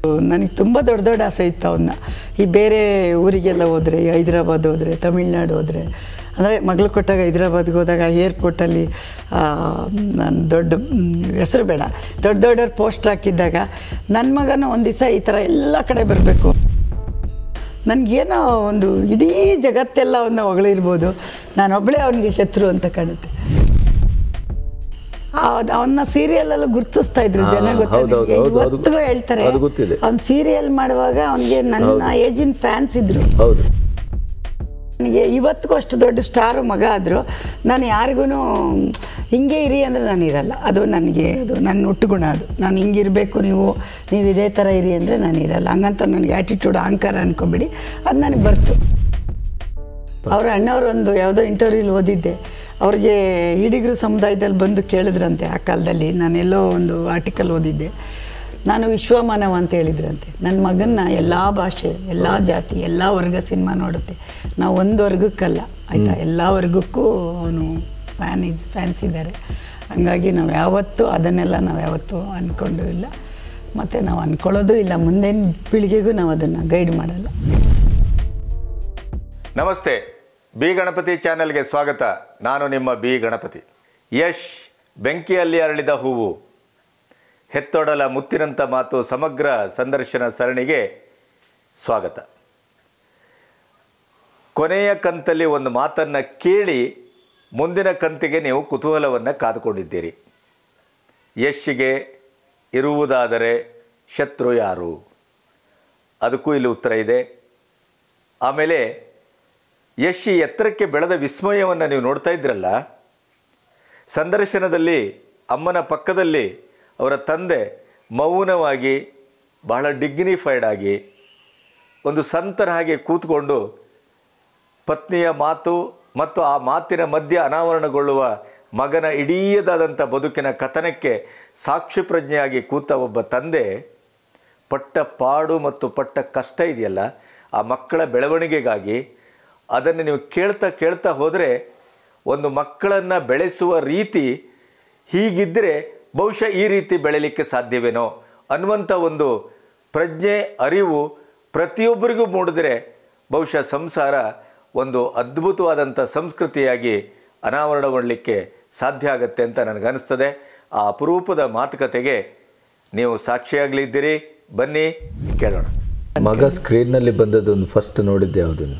ನನಗೆ ತುಂಬ ದೊಡ್ಡ ದೊಡ್ಡ ಆಸೆ ಇತ್ತು ಅವನ್ನ ಈ ಬೇರೆ ಊರಿಗೆಲ್ಲ ಹೋದರೆ ಈ ಹೈದ್ರಾಬಾದ್ ಹೋದರೆ ತಮಿಳ್ನಾಡು ಹೋದರೆ ಅಂದರೆ ಮಗಳು ಕೊಟ್ಟಾಗ ಹೈದ್ರಾಬಾದ್ಗೆ ಹೋದಾಗ ಏರ್ಪೋರ್ಟಲ್ಲಿ ನಾನು ದೊಡ್ಡ ಹೆಸರು ಬೇಡ ದೊಡ್ಡ ದೊಡ್ಡವ್ರ ಪೋಸ್ಟರ್ ಹಾಕಿದ್ದಾಗ ನನ್ನ ಮಗನೂ ಒಂದು ದಿವಸ ಈ ಥರ ಎಲ್ಲ ಕಡೆ ಬರಬೇಕು ನನಗೇನೋ ಒಂದು ಇಡೀ ಜಗತ್ತೆಲ್ಲ ಅವನ್ನ ಹೊಗಳಿರ್ಬೋದು ನಾನೊಬ್ಬಳೇ ಅವನಿಗೆ ಶತ್ರು ಅಂತ ಕಾಣುತ್ತೆ ಅವನ್ನ ಸೀರಿಯಲ್ ಗುರ್ತಿಸ್ತಾ ಇದ್ರು ಜನ ಹಾ, ಗೊತ್ತಾ ಹೌದು, ನಿಮ್ಗೆ? ಹೌದು, ಹೌದು. ಇವತ್ತಿಗೂ ಹೇಳ್ತಾರೆ ಅದು ಗೊತ್ತಿದೆ. ಅವ್ನು ಸೀರಿಯಲ್ ಮಾಡುವಾಗ ಅವನಿಗೆ ನನ್ನ ಏಜಿನ ಫ್ಯಾನ್ಸ್ ಇದ್ರು ಹೌದು ನನಗೆ ಇವತ್ತಿಗೂ ಅಷ್ಟು ದೊಡ್ಡ ಸ್ಟಾರು ಮಗ ಆದರೂ ನಾನು ಯಾರಿಗೂ ಹಿಂಗೆ ಇರಿ ಅಂದರೆ ನಾನು ಇರಲ್ಲ ಅದು ನನಗೆ ಅದು ನನ್ನ ಹುಟ್ಟುಗುಣ ಅದು ನಾನು ಹಿಂಗಿರಬೇಕು ನೀವು ನೀವು ಇದೇ ಥರ ಇರಿ ಅಂದರೆ ನಾನು ಇರಲ್ಲ ಹಂಗಂತ ನನಗೆ ಆ್ಯಟಿಟ್ಯೂಡ್ ಅಹಂಕಾರ ಅನ್ಕೊಂಬಿಡಿ ಅದು ನನಗೆ ಬರ್ತು ಅವ್ರ ಅಣ್ಣವ್ರು ಒಂದು ಯಾವುದೋ ಇಂಟರ್ವ್ಯೂಲಿ ಓದಿದ್ದೆ ಅವ್ರಿಗೆ ಈಡಿಗರು ಸಮುದಾಯದಲ್ಲಿ ಬಂದು ಕೇಳಿದ್ರಂತೆ ಆ ಕಾಲದಲ್ಲಿ ನಾನು ಎಲ್ಲೋ ಒಂದು ಆರ್ಟಿಕಲ್ ಓದಿದ್ದೆ ನಾನು ವಿಶ್ವಮಾನವ ಅಂತ ಹೇಳಿದ್ರಂತೆ ನನ್ನ ಮಗನ್ನ ಎಲ್ಲ ಭಾಷೆ ಎಲ್ಲ ಜಾತಿ ಎಲ್ಲ ವರ್ಗ ಸಿನಿಮಾ ನೋಡುತ್ತೆ ನಾವು ಒಂದು ವರ್ಗಕ್ಕಲ್ಲ ಆಯಿತಾ ಎಲ್ಲ ವರ್ಗಕ್ಕೂ ಅವನು ಫ್ಯಾನ್ ಇದ್ ಫ್ಯಾನ್ಸ್ ಇದ್ದಾರೆ ಹಂಗಾಗಿ ನಾವು ಯಾವತ್ತೂ ಅದನ್ನೆಲ್ಲ ನಾವು ಯಾವತ್ತೂ ಅಂದ್ಕೊಂಡು ಇಲ್ಲ ಮತ್ತು ನಾವು ಅಂದ್ಕೊಳ್ಳೋದು ಇಲ್ಲ ಮುಂದಿನ ಪೀಳಿಗೆಗೂ ನಾವು ಅದನ್ನು ಗೈಡ್ ಮಾಡಲ್ಲ ನಮಸ್ತೆ ಬಿ ಗಣಪತಿ ಚಾನೆಲ್ಗೆ ಸ್ವಾಗತ ನಾನು ನಿಮ್ಮ ಬಿ ಗಣಪತಿ ಯಶ್ ಬೆಂಕಿಯಲ್ಲಿ ಅರಳಿದ ಹೂವು ಹೆತ್ತೊಡಲ ಮುತ್ತಿನಂಥ ಮಾತು ಸಮಗ್ರ ಸಂದರ್ಶನ ಸರಣಿಗೆ ಸ್ವಾಗತ ಕೊನೆಯ ಕಂತಲ್ಲಿ ಒಂದು ಮಾತನ್ನು ಕೇಳಿ ಮುಂದಿನ ಕಂತಿಗೆ ನೀವು ಕುತೂಹಲವನ್ನು ಕಾದುಕೊಂಡಿದ್ದೀರಿ ಯಶ್ಗೆ ಇರುವುದಾದರೆ ಶತ್ರು ಯಾರು ಅದಕ್ಕೂ ಇಲ್ಲಿ ಉತ್ತರ ಇದೆ ಆಮೇಲೆ ಯಶ್ ಈ ಎತ್ತರಕ್ಕೆ ಬೆಳೆದ ವಿಸ್ಮಯವನ್ನು ನೀವು ನೋಡ್ತಾ ಇದ್ರಲ್ಲ ಸಂದರ್ಶನದಲ್ಲಿ ಅಮ್ಮನ ಪಕ್ಕದಲ್ಲಿ ಅವರ ತಂದೆ ಮೌನವಾಗಿ ಬಹಳ ಡಿಗ್ನಿಫೈಡ್ ಆಗಿ ಒಂದು ಸಂತರ ಹಾಗೆ ಕೂತ್ಕೊಂಡು ಪತ್ನಿಯ ಮಾತು ಮತ್ತು ಆ ಮಾತಿನ ಮಧ್ಯೆ ಅನಾವರಣಗೊಳ್ಳುವ ಮಗನ ಇಡೀದಾದಂಥ ಬದುಕಿನ ಕಥನಕ್ಕೆ ಸಾಕ್ಷಿ ಪ್ರಜ್ಞೆಯಾಗಿ ಕೂತ ಒಬ್ಬ ತಂದೆ ಪಟ್ಟ ಪಾಡು ಮತ್ತು ಪಟ್ಟ ಕಷ್ಟ ಇದೆಯಲ್ಲ ಆ ಮಕ್ಕಳ ಬೆಳವಣಿಗೆಗಾಗಿ ಅದನ್ನು ನೀವು ಕೇಳ್ತಾ ಕೇಳ್ತಾ ಹೋದರೆ ಒಂದು ಮಕ್ಕಳನ್ನು ಬೆಳೆಸುವ ರೀತಿ ಹೀಗಿದ್ದರೆ ಬಹುಶಃ ಈ ರೀತಿ ಬೆಳೆಯಲಿಕ್ಕೆ ಸಾಧ್ಯವೇನೋ ಅನ್ನುವಂಥ ಒಂದು ಪ್ರಜ್ಞೆ ಅರಿವು ಪ್ರತಿಯೊಬ್ಬರಿಗೂ ಮೂಡಿದರೆ ಬಹುಶಃ ಸಂಸಾರ ಒಂದು ಅದ್ಭುತವಾದಂಥ ಸಂಸ್ಕೃತಿಯಾಗಿ ಅನಾವರಣಗೊಳ್ಳಲಿಕ್ಕೆ ಸಾಧ್ಯ ಆಗತ್ತೆ ಅಂತ ನನಗನ್ನಿಸ್ತದೆ ಆ ಅಪರೂಪದ ಮಾತುಕತೆಗೆ ನೀವು ಸಾಕ್ಷಿಯಾಗಲಿದ್ದೀರಿ ಬನ್ನಿ ಕೇಳೋಣ ಮಗ ಸ್ಕ್ರೀನ್ನಲ್ಲಿ ಬಂದದೊಂದು ಫಸ್ಟ್ ನೋಡಿದ್ದೆ ಯಾವುದನ್ನು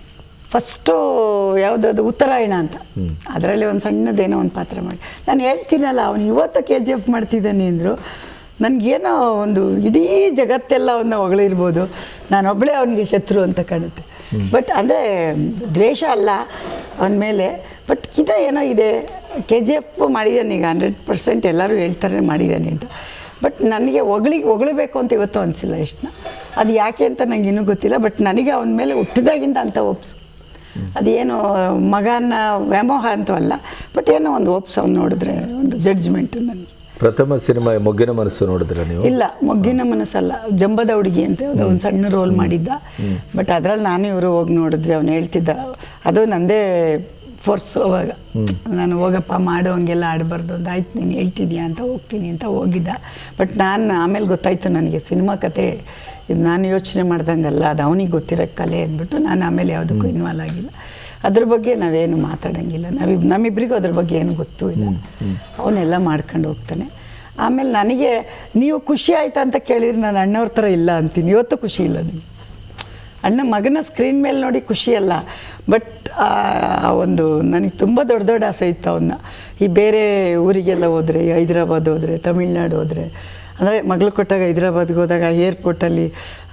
ಫಸ್ಟು ಯಾವುದದು ಉತ್ತರಾಯಣ ಅಂತ ಅದರಲ್ಲಿ ಒಂದು ಸಣ್ಣದೇನೋ ಒಂದು ಪಾತ್ರ ಮಾಡಿ ನಾನು ಹೇಳ್ತೀನಲ್ಲ ಅವನು ಇವತ್ತು ಕೆ ಜಿ ಎಫ್ ಮಾಡ್ತಿದ್ದಾನೆ ಅಂದರು ನನಗೇನೋ ಒಂದು ಇಡೀ ಜಗತ್ತೆಲ್ಲ ಅವನ್ನ ಹೊಗಳಿರ್ಬೋದು ನಾನೊಬ್ಬಳೇ ಅವನಿಗೆ ಶತ್ರು ಅಂತ ಕಾಣುತ್ತೆ ಬಟ್ ಅಂದರೆ ದ್ವೇಷ ಅಲ್ಲ ಅವನ ಮೇಲೆ ಬಟ್ ಇದು ಏನೋ ಇದೆ ಕೆ ಜಿ ಎಫ್ ಮಾಡಿದ್ದಾನೆ ಈಗ ಹಂಡ್ರೆಡ್ ಪರ್ಸೆಂಟ್ ಎಲ್ಲರೂ ಹೇಳ್ತಾರೆ ಮಾಡಿದ್ದಾನೆ ಅಂತ ಬಟ್ ನನಗೆ ಹೊಗಳಿ ಹೊಗಳಬೇಕು ಅಂತ ಇವತ್ತು ಅನಿಸಿಲ್ಲ ಎಷ್ಟನ್ನ ಅದು ಯಾಕೆ ಅಂತ ನನಗೆ ಇನ್ನೂ ಗೊತ್ತಿಲ್ಲ ಬಟ್ ನನಗೆ ಅವನ ಮೇಲೆ ಹುಟ್ಟಿದಾಗಿಂದ ಅಂತ ಒಪ್ಸು ಅದೇನು ಮಗನ ವ್ಯಾಮೋಹ ಅಂತೂ ಅಲ್ಲ ಬಟ್ ಏನೋ ಒಂದು ಒಪ್ಸು ಅವ್ನು ನೋಡಿದ್ರೆ ಒಂದು ಜಡ್ಜ್ಮೆಂಟು ನನಗೆ ಪ್ರಥಮ ಸಿನಿಮಾ ಮೊಗ್ಗಿನ ಮನಸ್ಸು ನೋಡಿದ್ರ ನೀವು ಇಲ್ಲ ಮೊಗ್ಗಿನ ಮನಸ್ಸಲ್ಲ ಜಂಬದ ಹುಡುಗಿ ಅಂತ ಯಾವುದೋ ಒಂದು ಸಣ್ಣ ರೋಲ್ ಮಾಡಿದ್ದ ಬಟ್ ಅದ್ರಲ್ಲಿ ನಾನು ಇವರು ಹೋಗಿ ನೋಡಿದ್ವಿ ಅವ್ನು ಹೇಳ್ತಿದ್ದ ಅದು ನಂದೇ ಫೋರ್ಸ್ ಅವಾಗ ನಾನು ಹೋಗಪ್ಪ ಮಾಡೋ ಹಂಗೆಲ್ಲ ಆಡಬಾರ್ದು ಅಂತ ಆಯ್ತು ನೀನು ಹೇಳ್ತಿದ್ಯಾ ಅಂತ ಹೋಗ್ತೀನಿ ಅಂತ ಹೋಗಿದ್ದ ಬಟ್ ನಾನು ಆಮೇಲೆ ಗೊತ್ತಾಯ್ತು ನನಗೆ ಸಿನಿಮಾ ಕತೆ ಇದು ನಾನು ಯೋಚನೆ ಮಾಡ್ದಂಗಲ್ಲ ಅದು ಅವನಿಗೆ ಗೊತ್ತಿರೋ ಕಲೆ ಅಂದ್ಬಿಟ್ಟು ನಾನು ಆಮೇಲೆ ಯಾವುದಕ್ಕೂ ಇನ್ವಾಲ್ವ್ ಆಗಿಲ್ಲ ಅದ್ರ ಬಗ್ಗೆ ನಾವೇನು ಮಾತಾಡೋಂಗಿಲ್ಲ ನಾವಿಬ್ ನಮ್ಮಿಬ್ಬರಿಗೂ ಅದ್ರ ಬಗ್ಗೆ ಏನು ಗೊತ್ತೂ ಇಲ್ಲ ಅವನ್ನೆಲ್ಲ ಮಾಡ್ಕೊಂಡು ಹೋಗ್ತಾನೆ ಆಮೇಲೆ ನನಗೆ ನೀವು ಖುಷಿ ಆಯ್ತಾ ಅಂತ ಕೇಳಿದ್ರೆ ನಾನು ಅಣ್ಣವ್ರ ಥರ ಇಲ್ಲ ಅಂತೀನಿ ಇವತ್ತು ಖುಷಿ ಇಲ್ಲ ನನಗೆ ಅಣ್ಣ ಮಗನ ಸ್ಕ್ರೀನ್ ಮೇಲೆ ನೋಡಿ ಖುಷಿ ಅಲ್ಲ ಬಟ್ ಆ ಒಂದು ನನಗೆ ತುಂಬ ದೊಡ್ಡ ದೊಡ್ಡ ಆಸೆ ಇತ್ತು ಅವನ್ನ ಈ ಬೇರೆ ಊರಿಗೆಲ್ಲ ಹೋದರೆ ಈ ಹೈದ್ರಾಬಾದ್ ಹೋದರೆ ತಮಿಳ್ನಾಡು ಹೋದರೆ ಅಂದರೆ ಮಗಳು ಕೊಟ್ಟಾಗ ಹೈದ್ರಾಬಾದ್ಗೆ ಹೋದಾಗ ಏರ್ಪೋರ್ಟಲ್ಲಿ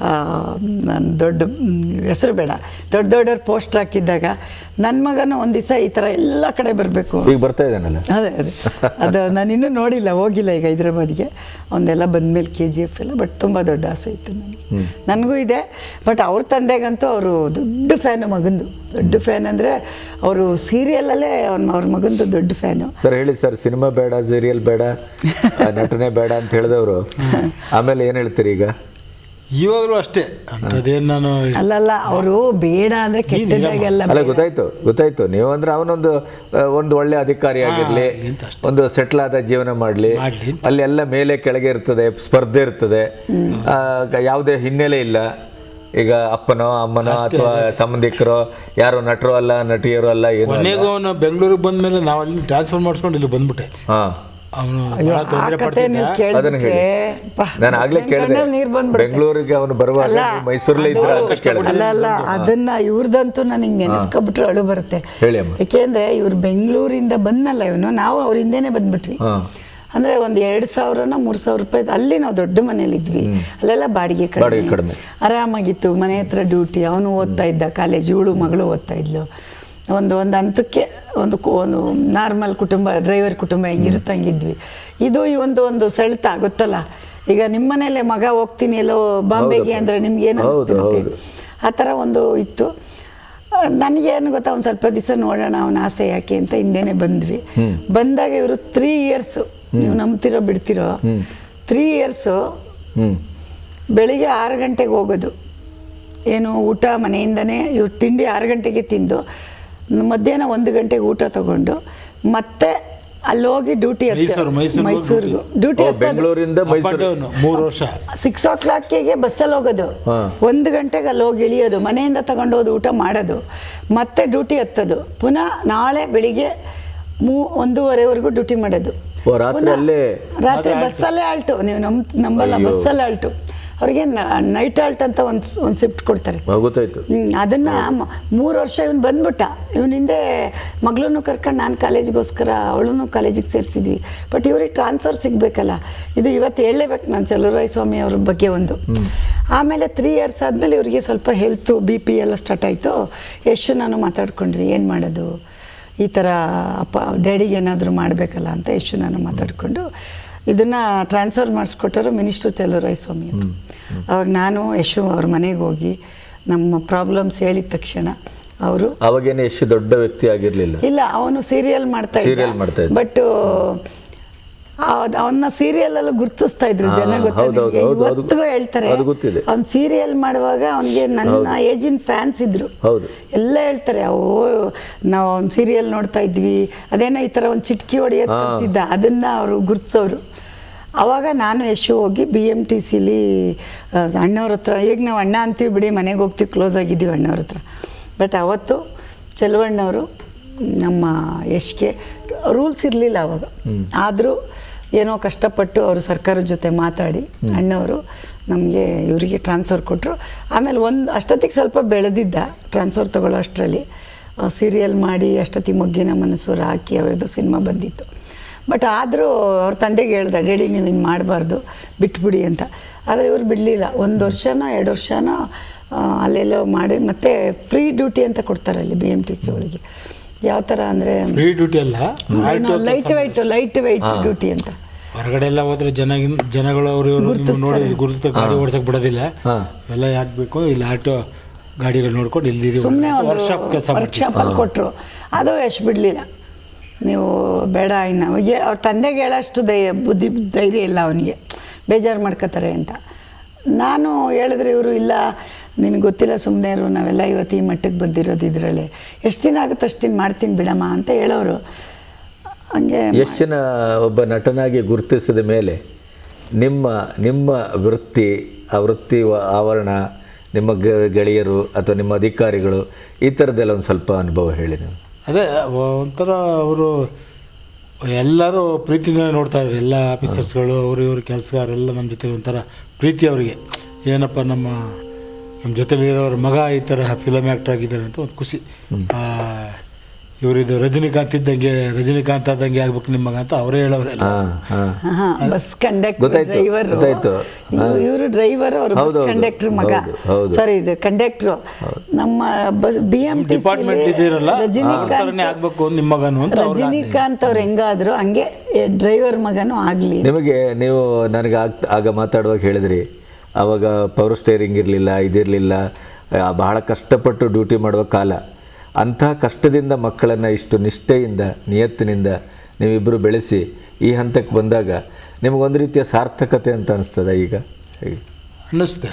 ನಾನು ದೊಡ್ಡ ಹೆಸರು ಬೇಡ ದೊಡ್ಡ ದೊಡ್ಡವ್ರ ಪೋಸ್ಟರ್ ಹಾಕಿದ್ದಾಗ ನನ್ನ ಮಗನೂ ಒಂದು ದಿವಸ ಈ ಥರ ಎಲ್ಲ ಕಡೆ ಬರಬೇಕು ಈಗ ಬರ್ತಾ ಇದ್ದಾನಲ್ಲ ಅದೇ ಅದೇ ಅದು ನಾನು ಇನ್ನೂ ನೋಡಿಲ್ಲ ಹೋಗಿಲ್ಲ ಈಗ ಹೈದ್ರಾಬಾದ್ಗೆ ಅವನ್ನೆಲ್ಲ ಬಂದಮೇಲೆ ಕೆ ಜಿ ಎಫ್ ಎಲ್ಲ ಬಟ್ ತುಂಬ ದೊಡ್ಡ ಆಸೆ ಇತ್ತು ನನಗೆ ನನಗೂ ಇದೆ ಬಟ್ ಅವ್ರ ತಂದೆಗಂತೂ ಅವರು ದೊಡ್ಡ ಫ್ಯಾನು ಮಗಂದು ದೊಡ್ಡ ಫ್ಯಾನ್ ಅಂದರೆ ಅವರು ಸೀರಿಯಲಲ್ಲೇ ಅವ್ನ ಅವ್ರ ಮಗಂದು ದೊಡ್ಡ ಫ್ಯಾನು ಸರ್ ಹೇಳಿ ಸರ್ ಸಿನಿಮಾ ಬೇಡ ಸೀರಿಯಲ್ ಬೇಡ ಆ, ನಟನೆ ಬೇಡ ಅಂತ ಹೇಳಿದವರು ಆಮೇಲೆ ಏನು ಹೇಳ್ತೀರಿ ಈಗ ಇವಾಗಲೂ ಅಷ್ಟೇ ಅಂಥದ್ದೇನು ನಾನು ಅಲ್ಲಲ್ಲ ಅವರು ಬೇಡ ಅಂದ್ರೆ ಕೆಟ್ಟದಾಗೆಲ್ಲ ಅಲ್ಲ ಗೊತ್ತಾಯ್ತು ಗೊತ್ತಾಯ್ತು ನೀವು ಅಂದ್ರೆ ಅವನೊಂದು ಆ, ಒಂದು ಒಳ್ಳೆ ಅಧಿಕಾರಿ ಆಗಿರ್ಲಿ ಅಂತ ಅಷ್ಟೇ. ಒಂದು ಸೆಟ್ಲ್ ಆದ ಜೀವನ ಮಾಡಲಿ ಮಾಡ್ಲಿ. ಅಲ್ಲಿ ಎಲ್ಲ ಮೇಲೆ ಕೆಳಗೆ ಇರ್ತದೆ ಸ್ಪರ್ಧೆ ಇರ್ತದೆ ಆ, ಗ- ಯಾವುದೇ ಹಿನ್ನೆಲೆ ಇಲ್ಲ ಈಗ ಅಪ್ಪನೋ ಅಮ್ಮನೋ ಅಥವಾ ಸಂಬಂಧಿಕರೋ ಯಾರು ನಟರು ಅಲ್ಲ ನಟಿಯರು ಅಲ್ಲ ಏನು ಅಲ್ಲ. ಕೊನೆಗೂ ಅವನು ಬೆಂಗಳೂರಿಗೆ ಬಂದ್ಮೇಲೆ ನಾವು ಅಲ್ಲಿ ಟ್ರಾನ್ಸ್ಫರ್ ಮಾಡಿಸ್ಕೊಂಡು ಇಲ್ಲಿ ಬಂದ್ಬಿಟ್ಟೆ ಹಾ ಅವನು ಅಯ್ಯೋ, ಭಾಳ ಆ ತೊಂದರೆ ಕತೆ ನೀವು ಪಡ್ತಿದ್ದ ಅದನ್ನ ಹೇಳಿ ಕೇಳಿದ್ರೆ ಪಾ, ನಾನು ಆಗ್ಲೇ ನನ್ ಕೇಳಿದೆ ಕಣ್ಣಲ್ಲಿ ನೀರ್ ಬಂದ್ಬಿಡುತ್ತೆ. ಬೆಂಗಳೂರಿಗೆ ಅವನು ಬರುವಾಗ ಅಲ್ಲ, ನೀವು ಮೈಸೂರಲ್ಲೇ ಇದ್ರ ಅಂತ ಅದು- ಕೇಳಿದೆ ಅಲ್ಲ ಅಲ್ಲ ಅದನ್ನ ಇವ್ರದಂತೂ ನನಗೆ ನೆನೆಸ್ಕೊಬಿಟ್ರೆ ಅಳು ಬರುತ್ತೆ ಹೇಳಿ ಅಮ್ಮ. ಯಾಕೆಂದ್ರೆ ಇವ್ರು ಬೆಂಗಳೂರಿಂದ ಬಂದಲ್ಲ ಇವನು ನಾವು ಅವ್ರ ಹಿಂದೆನೆ ಬಂದ್ಬಿಟ್ವಿ ಹಾ ಅಂದ್ರೆ ಒಂದ್ ಎರಡ್ ಸಾವಿರನ ಮೂರ್ ಸಾವಿರ ರೂಪಾಯಿ ಅಲ್ಲಿ ನಾವು ದೊಡ್ಡ ಮನೇಲಿದ್ವಿ ಅಲ್ಲೆಲ್ಲ ಬಾಡಿಗೆ ಬಾಡಿಗೆ ಕಡಿಮೆ. ಆರಾಮಾಗಿತ್ತು ಮನೆ ಹತ್ರ ಡ್ಯೂಟಿ ಅವನು ಓದ್ತಾ ಇದ್ದ ಕಾಲೇಜ್ ಇವಳು ಮಗಳು ಓದ್ತಾ ಇದ್ಲು ಒಂದು ಒಂದು ಹಂತಕ್ಕೆ ಒಂದು ಕು- ಒಂದು ನಾರ್ಮಲ್ ಕುಟುಂಬ ಡ್ರೈವರ್ ಕುಟುಂಬ ಹೆಂಗಿರುತ್ತೆ ಹಂಗಿದ್ವಿ ಇದು ಈ ಒಂದು ಒಂದು ಸೆಳೆತ ಗೊತ್ತಲ್ಲ ಈಗ ನಿಮ್ಮ ಮನೇಲೆ ಮಗ ಹೋಗ್ತೀನಿ ಎಲ್ಲೋ ಬಾಂಬೆಗೆ ಅಂದ್ರೆ ನಿಮ್ಗೆ ಏನು ಹೌದು, ಅನಿಸ್ತಿರುತ್ತೆ ಹೌದು. ಆ ಥರ ಒಂದು ಇತ್ತು ಆ, ನನಗೇನು ಗೊತ್ತಾ ಒಂದು ಸ್ವಲ್ಪ ದಿವಸ ನೋಡೋಣ ಅವನ ಆಸೆ ಯಾಕೆ ಅಂತ ಹಿಂದೆನೆ ಬಂದ್ವಿ ಬಂದಾಗ ಇವರು ತ್ರೀ ಇಯರ್ಸು ನೀವು ನಂಬ್ತಿರೋ ಬಿಡ್ತಿರೋ ತ್ರೀ ಇಯರ್ಸು ಹ್ಮ್ ಬೆಳಿಗ್ಗೆ ಆರು ಗಂಟೆಗೆ ಹೋಗೋದು ಏನು ಊಟ ಮನೆಯಿಂದನೇ ಇವ್ರು ತಿಂಡಿ ಆರು ಗಂಟೆಗೆ ತಿಂದು ಮಧ್ಯಾಹ್ನ ಒಂದು ಗಂಟೆಗೆ ಊಟ ತಗೊಂಡು ಮತ್ತೆ ಅಲ್ಲಿ ಹೋಗಿ ಡ್ಯೂಟಿ ಮೈಸೂರು, ಮೈಸೂರು ಹೋಗಿ ಮೈಸೂರಿಗೂ ಡ್ಯೂಟಿ ಓ, ಬೆಂಗಳೂರಿಂದ ಅಪ್ ಅಂಡ್ ಮೈಸೂರು ಡೌನ್ ಮೂರು ವರ್ಷ ಸಿಕ್ಸ್ ಓ ಕ್ಲಾಕಿಗೆ ಬಸ್ಸಲ್ಲಿ ಹೋಗೋದು ಹಾ. ಒಂದು ಗಂಟೆಗೆ ಅಲ್ಲಿ ಹೋಗಿ ಇಳಿಯೋದು ಮನೆಯಿಂದ ತಗೊಂಡು ಹೋದ ಊಟ ಮಾಡೋದು ಮತ್ತೆ ಡ್ಯೂಟಿ ಹತ್ತೋದು ಪುನಃ ನಾಳೆ ಬೆಳಿಗ್ಗೆ ಮೂ ಒಂದೂವರೆವರೆಗೂ ಡ್ಯೂಟಿ ಮಾಡೋದು ಓ, ರಾತ್ರಿ ಪುನಃ ಅಲ್ಲೇ ರಾತ್ರಿ ಬಸ್ಸಲ್ಲೇ ಆಲ್ಟು ನೀವು ನಮ್ ನಂಬಲ್ಲ ಅಯ್ಯೋ. ಬಸ್ಸಲ್ಲೇ ಆಲ್ಟು ಅವ್ರಿಗೆ ನೈಟ್ ಆಲ್ಟ್ ಅಂತ ಒಂದು ಒಂದು ಶಿಫ್ಟ್ ಕೊಡ್ತಾರೆ ಆ, ಗೊತ್ತಾಯ್ತು ಹ್ಮ್, ಅದನ್ನ ಮೂರು ವರ್ಷ ಇವನು ಬಂದ್ಬಿಟ್ಟ ಇವನ ಹಿಂದೆ ಮಗಳನ್ನೂ ಕರ್ಕೊಂಡು ನಾನು ಕಾಲೇಜಿಗೋಸ್ಕರ ಅವಳನ್ನು ಕಾಲೇಜಿಗೆ ಸೇರಿಸಿದ್ವಿ ಬಟ್ ಇವ್ರಿಗೆ ಟ್ರಾನ್ಸ್ಫರ್ ಸಿಗಬೇಕಲ್ಲ ಇದು ಇವತ್ತು ಹೇಳಲೇಬೇಕು ನಾನು ಚಲುವರಾಯ ಸ್ವಾಮಿ ಅವ್ರ ಬಗ್ಗೆ ಒಂದು ಆಮೇಲೆ ತ್ರೀ ಇಯರ್ಸ್ ಆದಮೇಲೆ ಇವರಿಗೆ ಸ್ವಲ್ಪ ಹೆಲ್ತು ಬಿ ಪಿ ಎಲ್ಲ ಸ್ಟಾರ್ಟ್ ಆಯಿತು ಎಷ್ಟು ನಾನು ಮಾತಾಡ್ಕೊಂಡ್ವಿ ಏನು ಮಾಡೋದು ಈ ಥರ ಅಪ್ಪ ಡ್ಯಾಡಿಗೆ ಏನಾದರೂ ಮಾಡಬೇಕಲ್ಲ ಅಂತ ಎಷ್ಟು ನಾನು ಮಾತಾಡಿಕೊಂಡು ಇದನ್ನು ಟ್ರಾನ್ಸ್ಫರ್ ಮಾಡಿಸ್ಕೊಟ್ಟರು ಮಿನಿಸ್ಟ್ರು ಚಲುವರಾಯ ಸ್ವಾಮಿ ಅವರು ಅವಾಗ ನಾನು ಯಶು ಅವ್ರ ಮನೆಗೆ ಹೋಗಿ ನಮ್ಮ ಪ್ರಾಬ್ಲಮ್ಸ್ ಹೇಳಿದ ತಕ್ಷಣ ಅವರು ಅವಾಗೇನೆ ಎಷ್ಟು ದೊಡ್ಡ ವ್ಯಕ್ತಿ ಆಗಿರ್ಲಿಲ್ಲ ಇಲ್ಲ ಅವನು ಸೀರಿಯಲ್ ಮಾಡ್ತಾ Serial ಮಾಡ್ತಾ ಇದ್ದ. ಬಟ್ ಅವನ್ನ ಸೀರಿಯಲ್ ಅಲ್ಲೂ ಗುರ್ತಿಸ್ತಾ ಇದ್ರು ಜನ ಹಾ, ಗೊತ್ತಾ ಹೌದು, ಹೌದು, ನಿಮ್ಗೆ? ಹೌದು, ಅದು- ಇವತ್ತಿಗೂ ಹೇಳ್ತಾರೆ ಅದು ಗೊತ್ತಿದೆ. ಅವ್ನು ಸೀರಿಯಲ್ ಮಾಡುವಾಗ ಅವನಿಗೆ ನನ್ನ ಏಜಿನ ಫ್ಯಾನ್ಸ್ ಇದ್ರು ಹೌದು ಎಲ್ಲ ಹೇಳ್ತಾರೆ ಓ ನಾವು ಅವ್ನು ಸೀರಿಯಲ್ ನೋಡ್ತಾ ಇದ್ವಿ ಅದೇನೋ ಈ ಥರ ಒಂದು ಚಿಟ್ಕಿ ಹೊಡೆಯೋದು ಹಾ. ಕಲ್ತಿದ್ದ ಅದನ್ನ ಅವರು ಗುರ್ತಿಸೋರು ಆವಾಗ ನಾನು ಯಶು ಹೋಗಿ ಬಿ ಎಮ್ ಟಿ ಸಿಲಿ ಅಣ್ಣವ್ರ ಹತ್ರ ಈಗ ನಾವು ಅಣ್ಣ ಅಂತೀವಿ ಬಿಡಿ ಮನೆಗೆ ಹೋಗ್ತೀವಿ ಕ್ಲೋಸ್ ಆಗಿದ್ದೀವಿ ಅಣ್ಣವ್ರ ಹತ್ರ ಬಟ್ ಅವತ್ತು ಚೆಲುವಣ್ಣವರು ನಮ್ಮ ಯಶ್ಗೆ ರೂಲ್ಸ್ ಇರಲಿಲ್ಲ ಅವಾಗ ಆದರೂ ಏನೋ ಕಷ್ಟಪಟ್ಟು ಅವರು ಸರ್ಕಾರದ ಜೊತೆ ಮಾತಾಡಿ ಅಣ್ಣವರು ನಮಗೆ ಇವರಿಗೆ ಟ್ರಾನ್ಸ್ಫರ್ ಕೊಟ್ಟರು ಆಮೇಲೆ ಒಂದು ಅಷ್ಟೊತ್ತಿಗೆ ಸ್ವಲ್ಪ ಬೆಳೆದಿದ್ದ ಟ್ರಾನ್ಸ್ಫರ್ ತಗೊಳ್ಳೋ ಅಷ್ಟರಲ್ಲಿ ಸೀರಿಯಲ್ ಮಾಡಿ ಅಷ್ಟೊತ್ತಿಗೆ ಮೊಗ್ಗಿನ ಮನಸ್ಸೂರು ಹಾಕಿ ಅವ್ರದ್ದು ಸಿನಿಮಾ ಬಂದಿತ್ತು ಬಟ್ ಆದರೂ ಅವ್ರ ತಂದೆಗೆ ಹೇಳ್ದೆ ಡ್ಯಾಡಿ ನೀವು ಹಿಂಗೆ ಮಾಡಬಾರ್ದು ಬಿಟ್ಬಿಡಿ ಅಂತ ಆದರೆ ಇವ್ರು ಬಿಡಲಿಲ್ಲ ಒಂದು ವರ್ಷನೋ ಎರಡು ವರ್ಷನೋ ಆ, ಅಲ್ಲೆಲ್ಲೋ ಮಾಡಿ ಮತ್ತೆ ಫ್ರೀ ಡ್ಯೂಟಿ ಅಂತ ಕೊಡ್ತಾರೆ ಅಲ್ಲಿ ಬಿ ಎಮ್ ಟಿ ಸಿ ಒಳಗೆ ಯಾವ ಥರ ಅಂದರೆ ಫ್ರೀ ಡ್ಯೂಟಿ ಅಲ್ಲ light white light white duty ಅಂತ ಹೊರಗಡೆ ಎಲ್ಲ ಹೋದ್ರೆ ಜನ ಜನಗಳು ಅವರು ಇವರು ನಿಮ್ಮ ನೋಡಿ ಗುರುತ ಗಾಡಿ ಓಡಿಸಕ್ ಬಿಡೋದಿಲ್ಲ ಹಾ. ಎಲ್ಲ ಯಾಕೆ ಬೇಕು ಇಲ್ಲಿ ಆಟೋ ಗಾಡಿಗಳು ನೋಡ್ಕೊಂಡು ಇಲ್ಲಿ ಸುಮ್ಮನೆ ಒಂದು ವರ್ಕ್ಶಾಪ್ ಕೆಲಸ ವರ್ಕ್ಶಾಪಲ್ಲಿ ಕೊಟ್ಟರು ಅದು ಎಷ್ಟು ಬಿಡಲಿಲ್ಲ ನೀವು ಬೇಡ ಇನ್ನು ಏ- ಅವ್ರ ತಂದೆಗೆ ಹೇಳೋಷ್ಟು ದೈ ಬುದ್ಧಿ ಧೈರ್ಯ ಇಲ್ಲ ಅವನಿಗೆ ಬೇಜಾರು ಮಾಡ್ಕೋತಾರೆ ಅಂತ ನಾನು ಹೇಳಿದ್ರೆ ಇವರು ಇಲ್ಲ ನಿನಗೆ ಗೊತ್ತಿಲ್ಲ ಸುಮ್ಮನೆ ಇರು ನಾವೆಲ್ಲ ಇವತ್ತು ಈ ಮಟ್ಟಕ್ಕೆ ಬಂದಿರೋದು ಇದರಲ್ಲಿ ಎಷ್ಟು ದಿನ ಆಗುತ್ತೆ ಅಷ್ಟು ದಿನ ಮಾಡ್ತೀನಿ ಬಿಡಮ್ಮ ಅಂತ ಹೇಳೋರು ಹಂಗೆ ಎಷ್ಟು ಜನ ಒಬ್ಬ ನಟನಾಗಿ ಗುರುತಿಸಿದ ಮೇಲೆ ನಿಮ್ಮ ನಿಮ್ಮ ವೃತ್ತಿ ಆ ವೃತ್ತಿ ವ- ಆವರಣ ನಿಮ್ಮ ಗ- ಗೆಳೆಯರು ಅಥವಾ ನಿಮ್ಮ ಅಧಿಕಾರಿಗಳು ಈ ಥರದ್ದೆಲ್ಲ ಒಂದು ಸ್ವಲ್ಪ ಅನುಭವ ಹೇಳಿ ನೀವು ಅದೇ ಒಂಥರ ಅವರು ಎಲ್ಲರೂ ಪ್ರೀತಿಯಿಂದ ನೋಡ್ತಾ ಇದ್ರು ಎಲ್ಲ ಆಫೀಸರ್ಸ್ಗಳು ಅವರು ಇವರು ಕೆಲಸಗಾರರೆಲ್ಲ ನಮ್ಮ ಜೊತೆ ಒಂಥರ ಪ್ರೀತಿ ಅವರಿಗೆ ಏನಪ್ಪ ನಮ್ಮ ನಮ್ಮ ಜೊತೆಲಿರೋರ ಮಗ ಈ ಥರ ಫಿಲಮ್ ಆ್ಯಕ್ಟರ್ ಆಗಿದ್ದಾರೆ ಅಂತ ಒಂದು ಖುಷಿ ಆ, ಇವರಿದು ರಜನಿಕಾಂತ್ ಇದ್ದಂಗೆ ರಜನಿಕಾಂತ್ ಆದಂಗೆ ಆಗ್ಬೇಕು ನಿಮ್ಮ ಮಗ ಅಂತ ಅವರೇ ಹೇಳೋರೆಲ್ಲ ಹಾಂ ಹಾಂ ಬಸ್ ಕಂಡಕ್ಟರ್ ಗೊತ್ತಾಯ್ತು, ಡ್ರೈವರ್ ಗೊತ್ತಾಯ್ತು. ಇವರು ಡ್ರೈವರ್ ಅವರು ಬಸ್ ಹೌದು, ಹೌದು. ಕಂಡಕ್ಟರ್ ಮಗ ಹೌದು, ಹೌದು. ಸಾರಿ ಇದು ಕಂಡಕ್ಟರ್ ನಮ್ಮ ಬಿ ಎಂ ಡಿಪಾರ್ಟ್ಮೆಂಟ್ ಇದ್ದೀರಲ್ಲ ಅವ್ರ ಥರನೇ ರಜನಿಕಾಂತ್ ಆಗಬೇಕು ನಿಮ್ಮ ಮಗನು ಅಂತ ಅವ್ರಿಗೆ ಆಸೆ. ರಜನಿಕಾಂತ್ ಅವ್ರು ಹೆಂಗಾದ್ರು ಹಂಗೆ ಡ್ರೈವರ್ ಮಗನೂ ಆಗ್ಲಿ ನಿಮಗೆ ನೀವು ನನಗೆ ಆಗ ಆಗ ಮಾತಾಡುವಾಗ ಹೇಳಿದ್ರಿ ಆವಾಗ ಪವರ್ ಸ್ಟೇರಿಂಗ್ ಇರಲಿಲ್ಲ ಇದಿರಲಿಲ್ಲ ಬಹಳ ಕಷ್ಟಪಟ್ಟು ಡ್ಯೂಟಿ ಮಾಡುವ ಕಾಲ ಅಂಥ ಕಷ್ಟದಿಂದ ಮಕ್ಕಳನ್ನು ಇಷ್ಟು ನಿಷ್ಠೆಯಿಂದ ನಿಯತ್ತಿನಿಂದ ನೀವಿಬ್ಬರು ಬೆಳೆಸಿ ಈ ಹಂತಕ್ಕೆ ಬಂದಾಗ ನಿಮಗೊಂದು ರೀತಿಯ ಸಾರ್ಥಕತೆ ಅಂತ ಅನಿಸ್ತದ ಈಗ ಹೇಗೆ ಅನ್ನಿಸುತ್ತೆ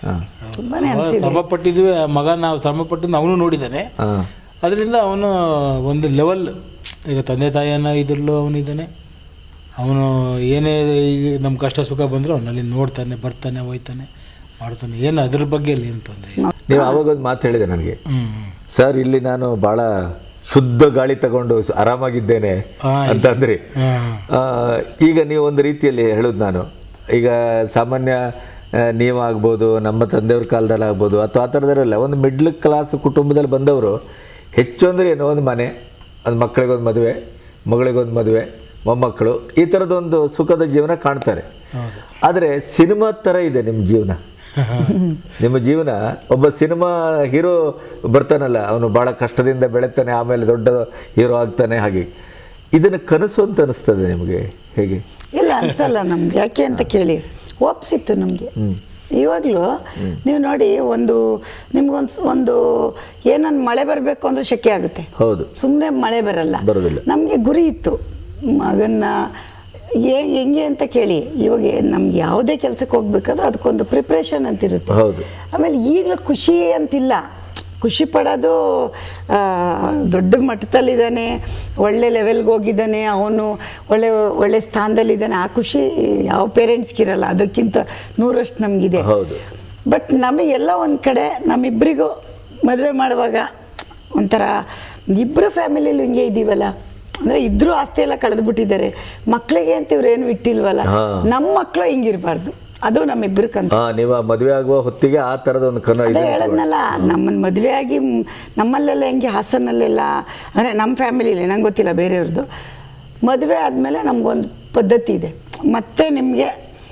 ತುಂಬಾನೇ ಅನ್ಸಿದೆ ಶ್ರಮ ಪಟ್ಟಿದ್ವಿ ಆ ಮಗ ನಾವು ಶ್ರಮ ಪಟ್ಟಿದ್ದು ಅವನು ನೋಡಿದ್ದಾನೆ ಹಾಂ ಅದರಿಂದ ಅವನು ಒಂದು ಲೆವೆಲ್ ಈಗ ತಂದೆ ತಾಯಿಯನ್ನ ಇದ್ರಲ್ಲೂ ಅವನಿದ್ದಾನೆ ಅವನು ಏನೇ ಈ ನಮ್ಮ ಕಷ್ಟ ಸುಖ ಬಂದರೂ ಅವನಲ್ಲಿ ನೋಡ್ತಾನೆ ಬರ್ತಾನೆ ಹೋಯ್ತಾನೆ ಮಾಡ್ತಾನೆ ಏನು ಅದ್ರ ಬಗ್ಗೆ ಅಲ್ಲಿ ಏನು ತೊಂದರೆ ಇಲ್ಲ ನೀವು ಅವಾಗ ಒಂದು ಮಾತು ಹೇಳಿದೆ ನನಗೆ ಹ್ಞೂ ಸರ್ ಇಲ್ಲಿ ನಾನು ಭಾಳ ಶುದ್ಧ ಗಾಳಿ ತಗೊಂಡು ಸ- ಆರಾಮಾಗಿದ್ದೇನೆ ಹಾ, ಅಂತಂದ್ರಿ ಹಾಂ ಆ, ಈಗ ನೀವು ಒಂದು ರೀತಿಯಲ್ಲಿ ಹೇಳೋದು ನಾನು ಈಗ ಸಾಮಾನ್ಯ ಆ, ನೀವಾಗ್ಬೋದು ನಮ್ಮ ತಂದೆಯವ್ರ ಕಾಲದಲ್ಲಿ ಆಗ್ಬೋದು ಅಥವಾ ಆ ಥರದಲ್ಲ ಒಂದು ಮಿಡ್ಲ್ ಕ್ಲಾಸ್ ಕುಟುಂಬದಲ್ಲಿ ಬಂದವರು ಹೆಚ್ಚು ಅಂದರೆ ಏನೋ ಒಂದು ಮನೆ ಒಂದು ಮಕ್ಕಳಿಗೊಂದು ಮದುವೆ ಮಗಳಿಗೊಂದು ಮದುವೆ ಮೊಮ್ಮಕ್ಕಳು ಈ ಥರದೊಂದು ಸುಖದ ಜೀವನ ಕಾಣ್ತಾರೆ ಆದರೆ ಸಿನಿಮಾ ಥರ ಇದೆ ನಿಮ್ಮ ಜೀವನ ನಿಮ್ಮ ಜೀವನ ಒಬ್ಬ ಸಿನಿಮಾ ಹೀರೋ ಬರ್ತಾನಲ್ಲ ಅವನು ಭಾಳ ಕಷ್ಟದಿಂದ ಬೆಳೆತಾನೆ ಆಮೇಲೆ ದೊಡ್ಡ ಹೀರೋ ಆಗ್ತಾನೆ ಹಾಗೆ ಇದನ್ನು ಕನಸು ಅಂತ ಅನಿಸ್ತದೆ ನಿಮಗೆ ಹೇಗೆ ಇಲ್ಲ ಅನ್ಸಲ್ಲ ನಮ್ಗೆ ಯಾಕೆ ಅಂತ ಕೇಳಿ ಒಪ್ಸಿತ್ತು ನಮಗೆ ಇವಾಗಲೂ ನೀವು ನೋಡಿ ಒಂದು ನಿಮ್ಗೊಂದು ಒಂದು ಏನನ್ನ ಮಳೆ ಬರಬೇಕು ಅಂದ್ರೆ ಶೆಕೆ ಆಗುತ್ತೆ ಹೌದು ಸುಮ್ಮನೆ ಮಳೆ ಬರಲ್ಲ ಬರೋದಿಲ್ಲ. ನಮಗೆ ಗುರಿ ಇತ್ತು ಮಗನ್ನ ಏ- ಹೆಂಗೆ ಅಂತ ಕೇಳಿ ಇವಾಗ ನಮ್ಗೆ ಯಾವುದೇ ಕೆಲಸಕ್ಕೆ ಹೋಗ್ಬೇಕಾದ್ರೂ ಅದಕ್ಕೊಂದು ಪ್ರಿಪ್ರೇಷನ್ ಅಂತಿರುತ್ತೆ ಹೌದು ಆಮೇಲೆ ಈಗಲೂ ಖುಷಿ ಅಂತಿಲ್ಲ ಖುಷಿ ಪಡೋದು ಆ, ದೊಡ್ಡ ಮಟ್ಟದಲ್ಲಿದ್ದಾನೆ ಒಳ್ಳೆ ಲೆವೆಲ್ಗೆ ಹೋಗಿದ್ದಾನೆ ಅವನು ಒಳ್ಳೆ ಒಳ್ಳೆ ಸ್ಥಾನದಲ್ಲಿದ್ದಾನೆ ಆ ಖುಷಿ ಯಾವ ಪೇರೆಂಟ್ಸ್ಗಿರಲ್ಲ ಅದಕ್ಕಿಂತ ನೂರಷ್ಟು ನಮಗಿದೆ ಹೌದು ಬಟ್ ನಮಗೆಲ್ಲ ಒಂದು ಕಡೆ ನಮ್ಮಿಬ್ಬರಿಗೂ ಮದುವೆ ಮಾಡುವಾಗ ಒಂಥರ ಇಬ್ಬರು ಫ್ಯಾಮಿಲಿಲಿ ಹಿಂಗೆ ಇದ್ದೀವಲ್ಲ ಅಂದರೆ ಇದ್ರೂ ಆಸ್ತಿ ಎಲ್ಲ ಕಳೆದ್ಬಿಟ್ಟಿದ್ದಾರೆ ಮಕ್ಕಳಿಗೆ ಅಂತ ಇವ್ರು ಏನು ಇಟ್ಟಿಲ್ವಲ್ಲ ಹಾ. ನಮ್ಮ ಮಕ್ಕಳು ಹಿಂಗಿರಬಾರ್ದು ಅದು ನಮ್ಮಿಬ್ಬರು ಕನಸು ಹಾ ನೀವು ಆ ಮದುವೆ ಆಗುವ ಹೊತ್ತಿಗೆ ಆ ಥರದ ಒಂದು ಕನ ಅದೇ ಇದು ಹೇಳದ್ನಲ್ಲ ನಮ್ಮನ್ನ ಮದುವೆ ಆಗಿ ಮ್- ನಮ್ಮಲ್ಲೆಲ್ಲ ಹೆಂಗೆ ಹಾಸನಲ್ಲೆಲ್ಲ ಅಂದರೆ ನಮ್ಮ ಫ್ಯಾಮಿಲಿಲಿ ನಂಗೆ ಗೊತ್ತಿಲ್ಲ ಬೇರೆಯವ್ರದ್ದು ಮದುವೆ ಆದಮೇಲೆ ನಮಗೊಂದು ಪದ್ಧತಿ ಇದೆ ಮತ್ತೆ ನಿಮಗೆ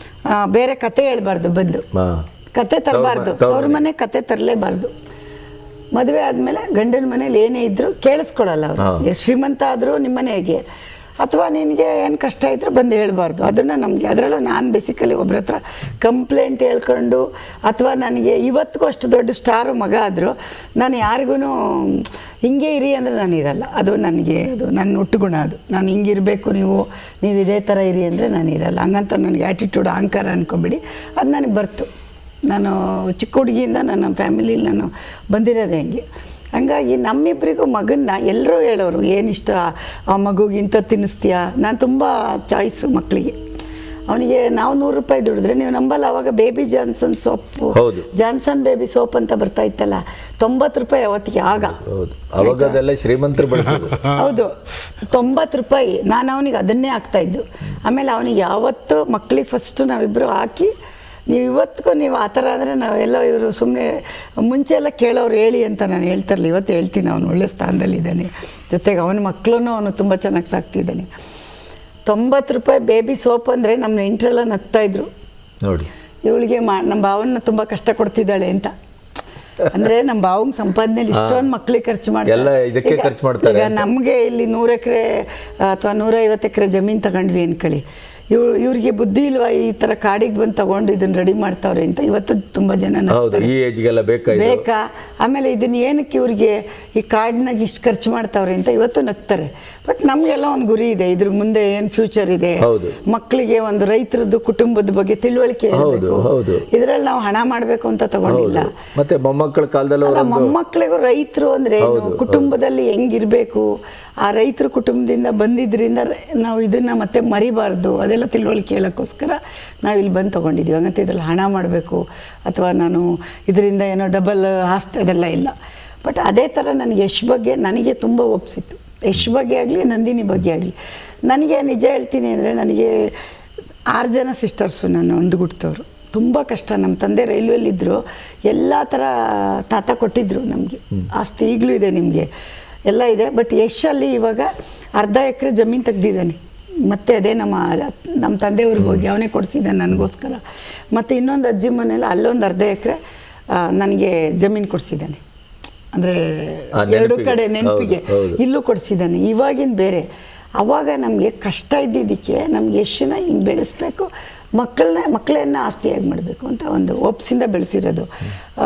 ಬೇರೆ ಕತೆ ಹೇಳ್ಬಾರ್ದು ಬಂದು ಹಾ. ಕತೆ ತರಬಾರ್ದು ತವ್ರ ಅವ್ರ ಮನೆ ಕತೆ ತರಲೇಬಾರ್ದು ಮದುವೆ ಆದಮೇಲೆ ಗಂಡನ ಮನೇಲಿ ಏನೇ ಇದ್ದರೂ ಕೇಳಿಸ್ಕೊಳಲ್ಲ ಹಾ. ಅವರು ಶ್ರೀಮಂತ ಆದರೂ ನಿಮ್ಮ ಮನೆಗೆ ಅಥವಾ ನಿನಗೆ ಏನು ಕಷ್ಟ ಇದ್ರೂ ಬಂದು ಹೇಳ್ಬಾರ್ದು ಅದನ್ನು ನಮಗೆ ಅದರಲ್ಲೂ ನಾನು ಬೇಸಿಕಲಿ ಒಬ್ರ ಹತ್ರ ಕಂಪ್ಲೇಂಟ್ ಹೇಳ್ಕೊಂಡು ಅಥವಾ ನನಗೆ ಇವತ್ತಿಗೂ ಅಷ್ಟು ದೊಡ್ಡ ಸ್ಟಾರು ಮಗ ಆದರೂ ನಾನು ಯಾರಿಗೂ ಹಿಂಗೆ ಇರಿ ಅಂದರೆ ನಾನು ಇರಲ್ಲ ಅದು ನನಗೆ ಅದು ನನ್ನ ಹುಟ್ಟುಗುಣ ಅದು ನಾನು ಹಿಂಗಿರಬೇಕು ನೀವು ನೀವು ಇದೇ ಥರ ಇರಿ ಅಂದರೆ ನಾನು ಇರಲ್ಲ ಹಂಗಂತ ನನಗೆ ಆ್ಯಟಿಟ್ಯೂಡ್ ಅಹಂಕಾರ ಅನ್ಕೊಂಬಿಡಿ ಅದು ನನಗೆ ಬರ್ತು ನಾನು ಚಿಕ್ಕ ಹುಡುಗಿಯಿಂದ ನನ್ನ ಫ್ಯಾಮಿಲಿಲಿ ನಾನು ಬಂದಿರೋದೇ ಹೆಂಗೆ ಹಂಗಾಗಿ ನಮ್ಮಿಬ್ಬರಿಗೂ ಮಗನ್ನ ಎಲ್ಲರೂ ಹೇಳೋರು ಏನಿಷ್ಟ ಆ ಮಗುಗೆ ಇಂಥ ತಿನ್ನಿಸ್ತೀಯಾ ನಾನು ತುಂಬ ಚಾಯ್ಸು ಮಕ್ಕಳಿಗೆ ಅವನಿಗೆ ನಾವು ನೂರು ರೂಪಾಯಿ ದುಡಿದ್ರೆ ನೀವು ನಂಬಲ್ಲ ಅವಾಗ ಬೇಬಿ ಜಾನ್ಸನ್ ಸೋಪು ಹೌದು. ಜಾನ್ಸನ್ ಬೇಬಿ ಸೋಪ್ ಅಂತ ಬರ್ತಾ ಇತ್ತಲ್ಲ ತೊಂಬತ್ತು ರೂಪಾಯಿ ಅವತ್ತಿಗೆ ಆಗ ಹೌದು ಅವಾಗ ಅದೆಲ್ಲ ಶ್ರೀಮಂತರು ಬಳಸೋದು ಹೌದು ತೊಂಬತ್ತು ರೂಪಾಯಿ ನಾನು ಅವನಿಗೆ ಅದನ್ನೇ ಹಾಕ್ತಾ ಇದ್ದು ಆಮೇಲೆ ಅವನಿಗೆ ಯಾವತ್ತು ಮಕ್ಕಳಿಗೆ ಫಸ್ಟು ನಾವಿಬ್ಬರು ಹಾಕಿ ನೀವು ಇವತ್ತಿಗೂ ನೀವು ಆ ಥರ ಅಂದರೆ ನಾವೆಲ್ಲ ಇವರು ಸುಮ್ಮನೆ ಮುಂಚೆ ಎಲ್ಲ ಕೇಳೋರು ಹೇಳಿ ಅಂತ ನಾನು ಹೇಳ್ತಾರಲ್ಲ ಇವತ್ತು ಹೇಳ್ತೀನಿ ಅವನು ಒಳ್ಳೆ ಸ್ಥಾನದಲ್ಲಿದ್ದಾನೆ ಜೊತೆಗೆ ಅವನ ಮಕ್ಕಳನ್ನು ಅವನು ತುಂಬ ಚೆನ್ನಾಗಿ ಸಾಕ್ತಿದ್ದಾನೆ ತೊಂಬತ್ತು ರೂಪಾಯಿ ಬೇಬಿ ಸೋಪ್ ಅಂದರೆ ನಮ್ಮ ನೆಂಟರೆಲ್ಲ ನಗ್ತಾ ಇದ್ರು ನೋಡಿ ಇವಳಿಗೆ ಮಾ ನಮ್ಮ ಭಾವನ್ನ ತುಂಬ ಕಷ್ಟ ಕೊಡ್ತಿದ್ದಾಳೆ ಅಂತ ಅಂದ್ರೆ ನಮ್ಮ ಭಾವಂಗ್ ಸಂಪಾದನೆಯಲ್ಲಿ ಇಷ್ಟೊಂದು ಮಕ್ಳಿಗೆ ಖರ್ಚು ಮಾಡ್ತಾರೆ ಎಲ್ಲ ಇದಕ್ಕೆ ಈಗ- ಖರ್ಚು ಮಾಡ್ತಾರೆ ಈಗ ಅಂತ. ನಮಗೆ ಇಲ್ಲಿ ನೂರು ಎಕರೆ ಅಥವಾ ನೂರೈವತ್ತು ಎಕರೆ ಜಮೀನು ತಗೊಂಡ್ವಿ ಅನ್ಕೊಳ್ಳಿ ಇವ್ ಇವ್ರಿಗೆ ಬುದ್ಧಿ ಇಲ್ವಾ ಈ ಥರ ಕಾಡಿಗೆ ಬಂದು ತಗೊಂಡು ಇದನ್ನ ರೆಡಿ ಮಾಡ್ತಾವ್ರೆ ಅಂತ ಇವತ್ತು ತುಂಬ ಜನ ಹೌದು ನಗ್ತಾರೆ. ಈ ಏಜ್ಗೆಲ್ಲ ಬೇಕಾ ಇದು ಬೇಕಾ ಆಮೇಲೆ ಇದನ್ನ ಏನಕ್ಕೆ ಇವ್ರಿಗೆ ಈ ಕಾಡಿನಾಗ ಇಷ್ಟು ಖರ್ಚು ಮಾಡ್ತಾವ್ರೆ ಅಂತ ಇವತ್ತು ನಗ್ತಾರೆ ಬಟ್ ನಮಗೆಲ್ಲ ಒಂದು ಗುರಿ ಇದೆ ಇದ್ರ ಮುಂದೆ ಏನು ಫ್ಯೂಚರ್ ಇದೆ ಹೌದು. ಮಕ್ಕಳಿಗೆ ಒಂದು ರೈತರದ್ದು ಕುಟುಂಬದ ಬಗ್ಗೆ ತಿಳುವಳಿಕೆ ಹೌದು, ಇರಬೇಕು ಹೌದು. ಇದರಲ್ಲಿ ನಾವು ಹಣ ಮಾಡಬೇಕು ಅಂತ ತಗೊಂಡಿಲ್ಲ ಹೌದು ಮತ್ತೆ ಮೊಮ್ಮಕ್ಕಳ ಕಾಲದಲ್ಲಿ ಅಲ್ಲ ಅವರೊಂದು ಮೊಮ್ಮಕ್ಕಳಿಗೂ ರೈತರು ಅಂದ್ರೆ ಏನು? ಹೌದು, ಹೌದು. ಕುಟುಂಬದಲ್ಲಿ ಹೆಂಗಿರ್ಬೇಕು ಆ ರೈತರ ಕುಟುಂಬದಿಂದ ಬಂದಿದ್ರಿಂದ ರ- ನಾವು ಇದನ್ನ ಮತ್ತೆ ಮರಿಬಾರ್ದು ಅದೆಲ್ಲ ತಿಳುವಳಿಕೆ ಹೇಳೋಕ್ಕೋಸ್ಕರ ನಾವು ಇಲ್ಲಿ ಬಂದು ತೊಗೊಂಡಿದ್ದೀವಿ ಹಂಗಂತ ಇದ್ರಲ್ಲಿ ಹಣ ಮಾಡಬೇಕು ಅಥವಾ ನಾನು ಇದರಿಂದ ಏನೋ ಡಬಲ್ ಆಸ್ತಿ ಅದೆಲ್ಲ ಇಲ್ಲ ಬಟ್ ಅದೇ ಥರ ನನಗೆ ಯಶ್ ಬಗ್ಗೆ ನನಗೆ ತುಂಬ ಒಪ್ಸಿತ್ತು ಯಶ್ ಬಗ್ಗೆ ಆಗಲಿ ನಂದಿನಿ ಬಗ್ಗೆ ಆಗಲಿ ನನಗೆ ನಿಜ ಹೇಳ್ತೀನಿ ಅಂದರೆ ನನಗೆ ಆರು ಜನ ಸಿಸ್ಟರ್ಸು ನಾನು ಒಂದು ಗುಡ್ತವ್ರು ತುಂಬ ಕಷ್ಟ ನಮ್ಮ ತಂದೆ ರೈಲ್ವೆಲಿದ್ದರು ಎಲ್ಲ ಥರ ತಾತ ಕೊಟ್ಟಿದ್ದರು ನಮಗೆ ಆಸ್ತಿ ಈಗಲೂ ಇದೆ ನಿಮಗೆ ಎಲ್ಲ ಇದೆ ಬಟ್ ಯಶಲ್ಲಿ ಇವಾಗ ಅರ್ಧ ಎಕರೆ ಜಮೀನು ತೆಗ್ದಿದ್ದಾನೆ ಮತ್ತೆ ಅದೇ ನಮ್ಮ ನಮ್ಮ ತಂದೆಯವ್ರಿಗೆ ಹೋಗಿ ಅವನೇ ಕೊಡಿಸಿದ್ದಾನೆ ನನಗೋಸ್ಕರ ಮತ್ತು ಇನ್ನೊಂದು ಅಜ್ಜಿ ಮನೇಲಿ ಅಲ್ಲೊಂದು ಅರ್ಧ ಎಕರೆ ನನಗೆ ಜಮೀನು ಕೊಡಿಸಿದ್ದಾನೆ ಅಂದರೆ ಆ, ಎರಡು ನೆನಪಿಗೆ. ಕಡೆ ನೆನಪಿಗೆ ಹೌದು, ಹೌದು. ಇಲ್ಲೂ ಕೊಡಿಸಿದ್ದಾನೆ ಇವಾಗಿನ ಬೇರೆ ಅವಾಗ ನಮಗೆ ಕಷ್ಟ ಇದ್ದಿದ್ದಕ್ಕೆ ನಮ್ಗೆ ಎಷ್ಟನ್ನ ಹಿಂಗೆ ಬೆಳೆಸ್ಬೇಕು ಮಕ್ಕಳನ್ನ ಮಕ್ಕಳನ್ನ ಆಸ್ತಿಯಾಗಿ ಮಾಡಬೇಕು ಅಂತ ಒಂದು ಒಪ್ಸಿಂದ ಬೆಳೆಸಿರೋದು ಆ,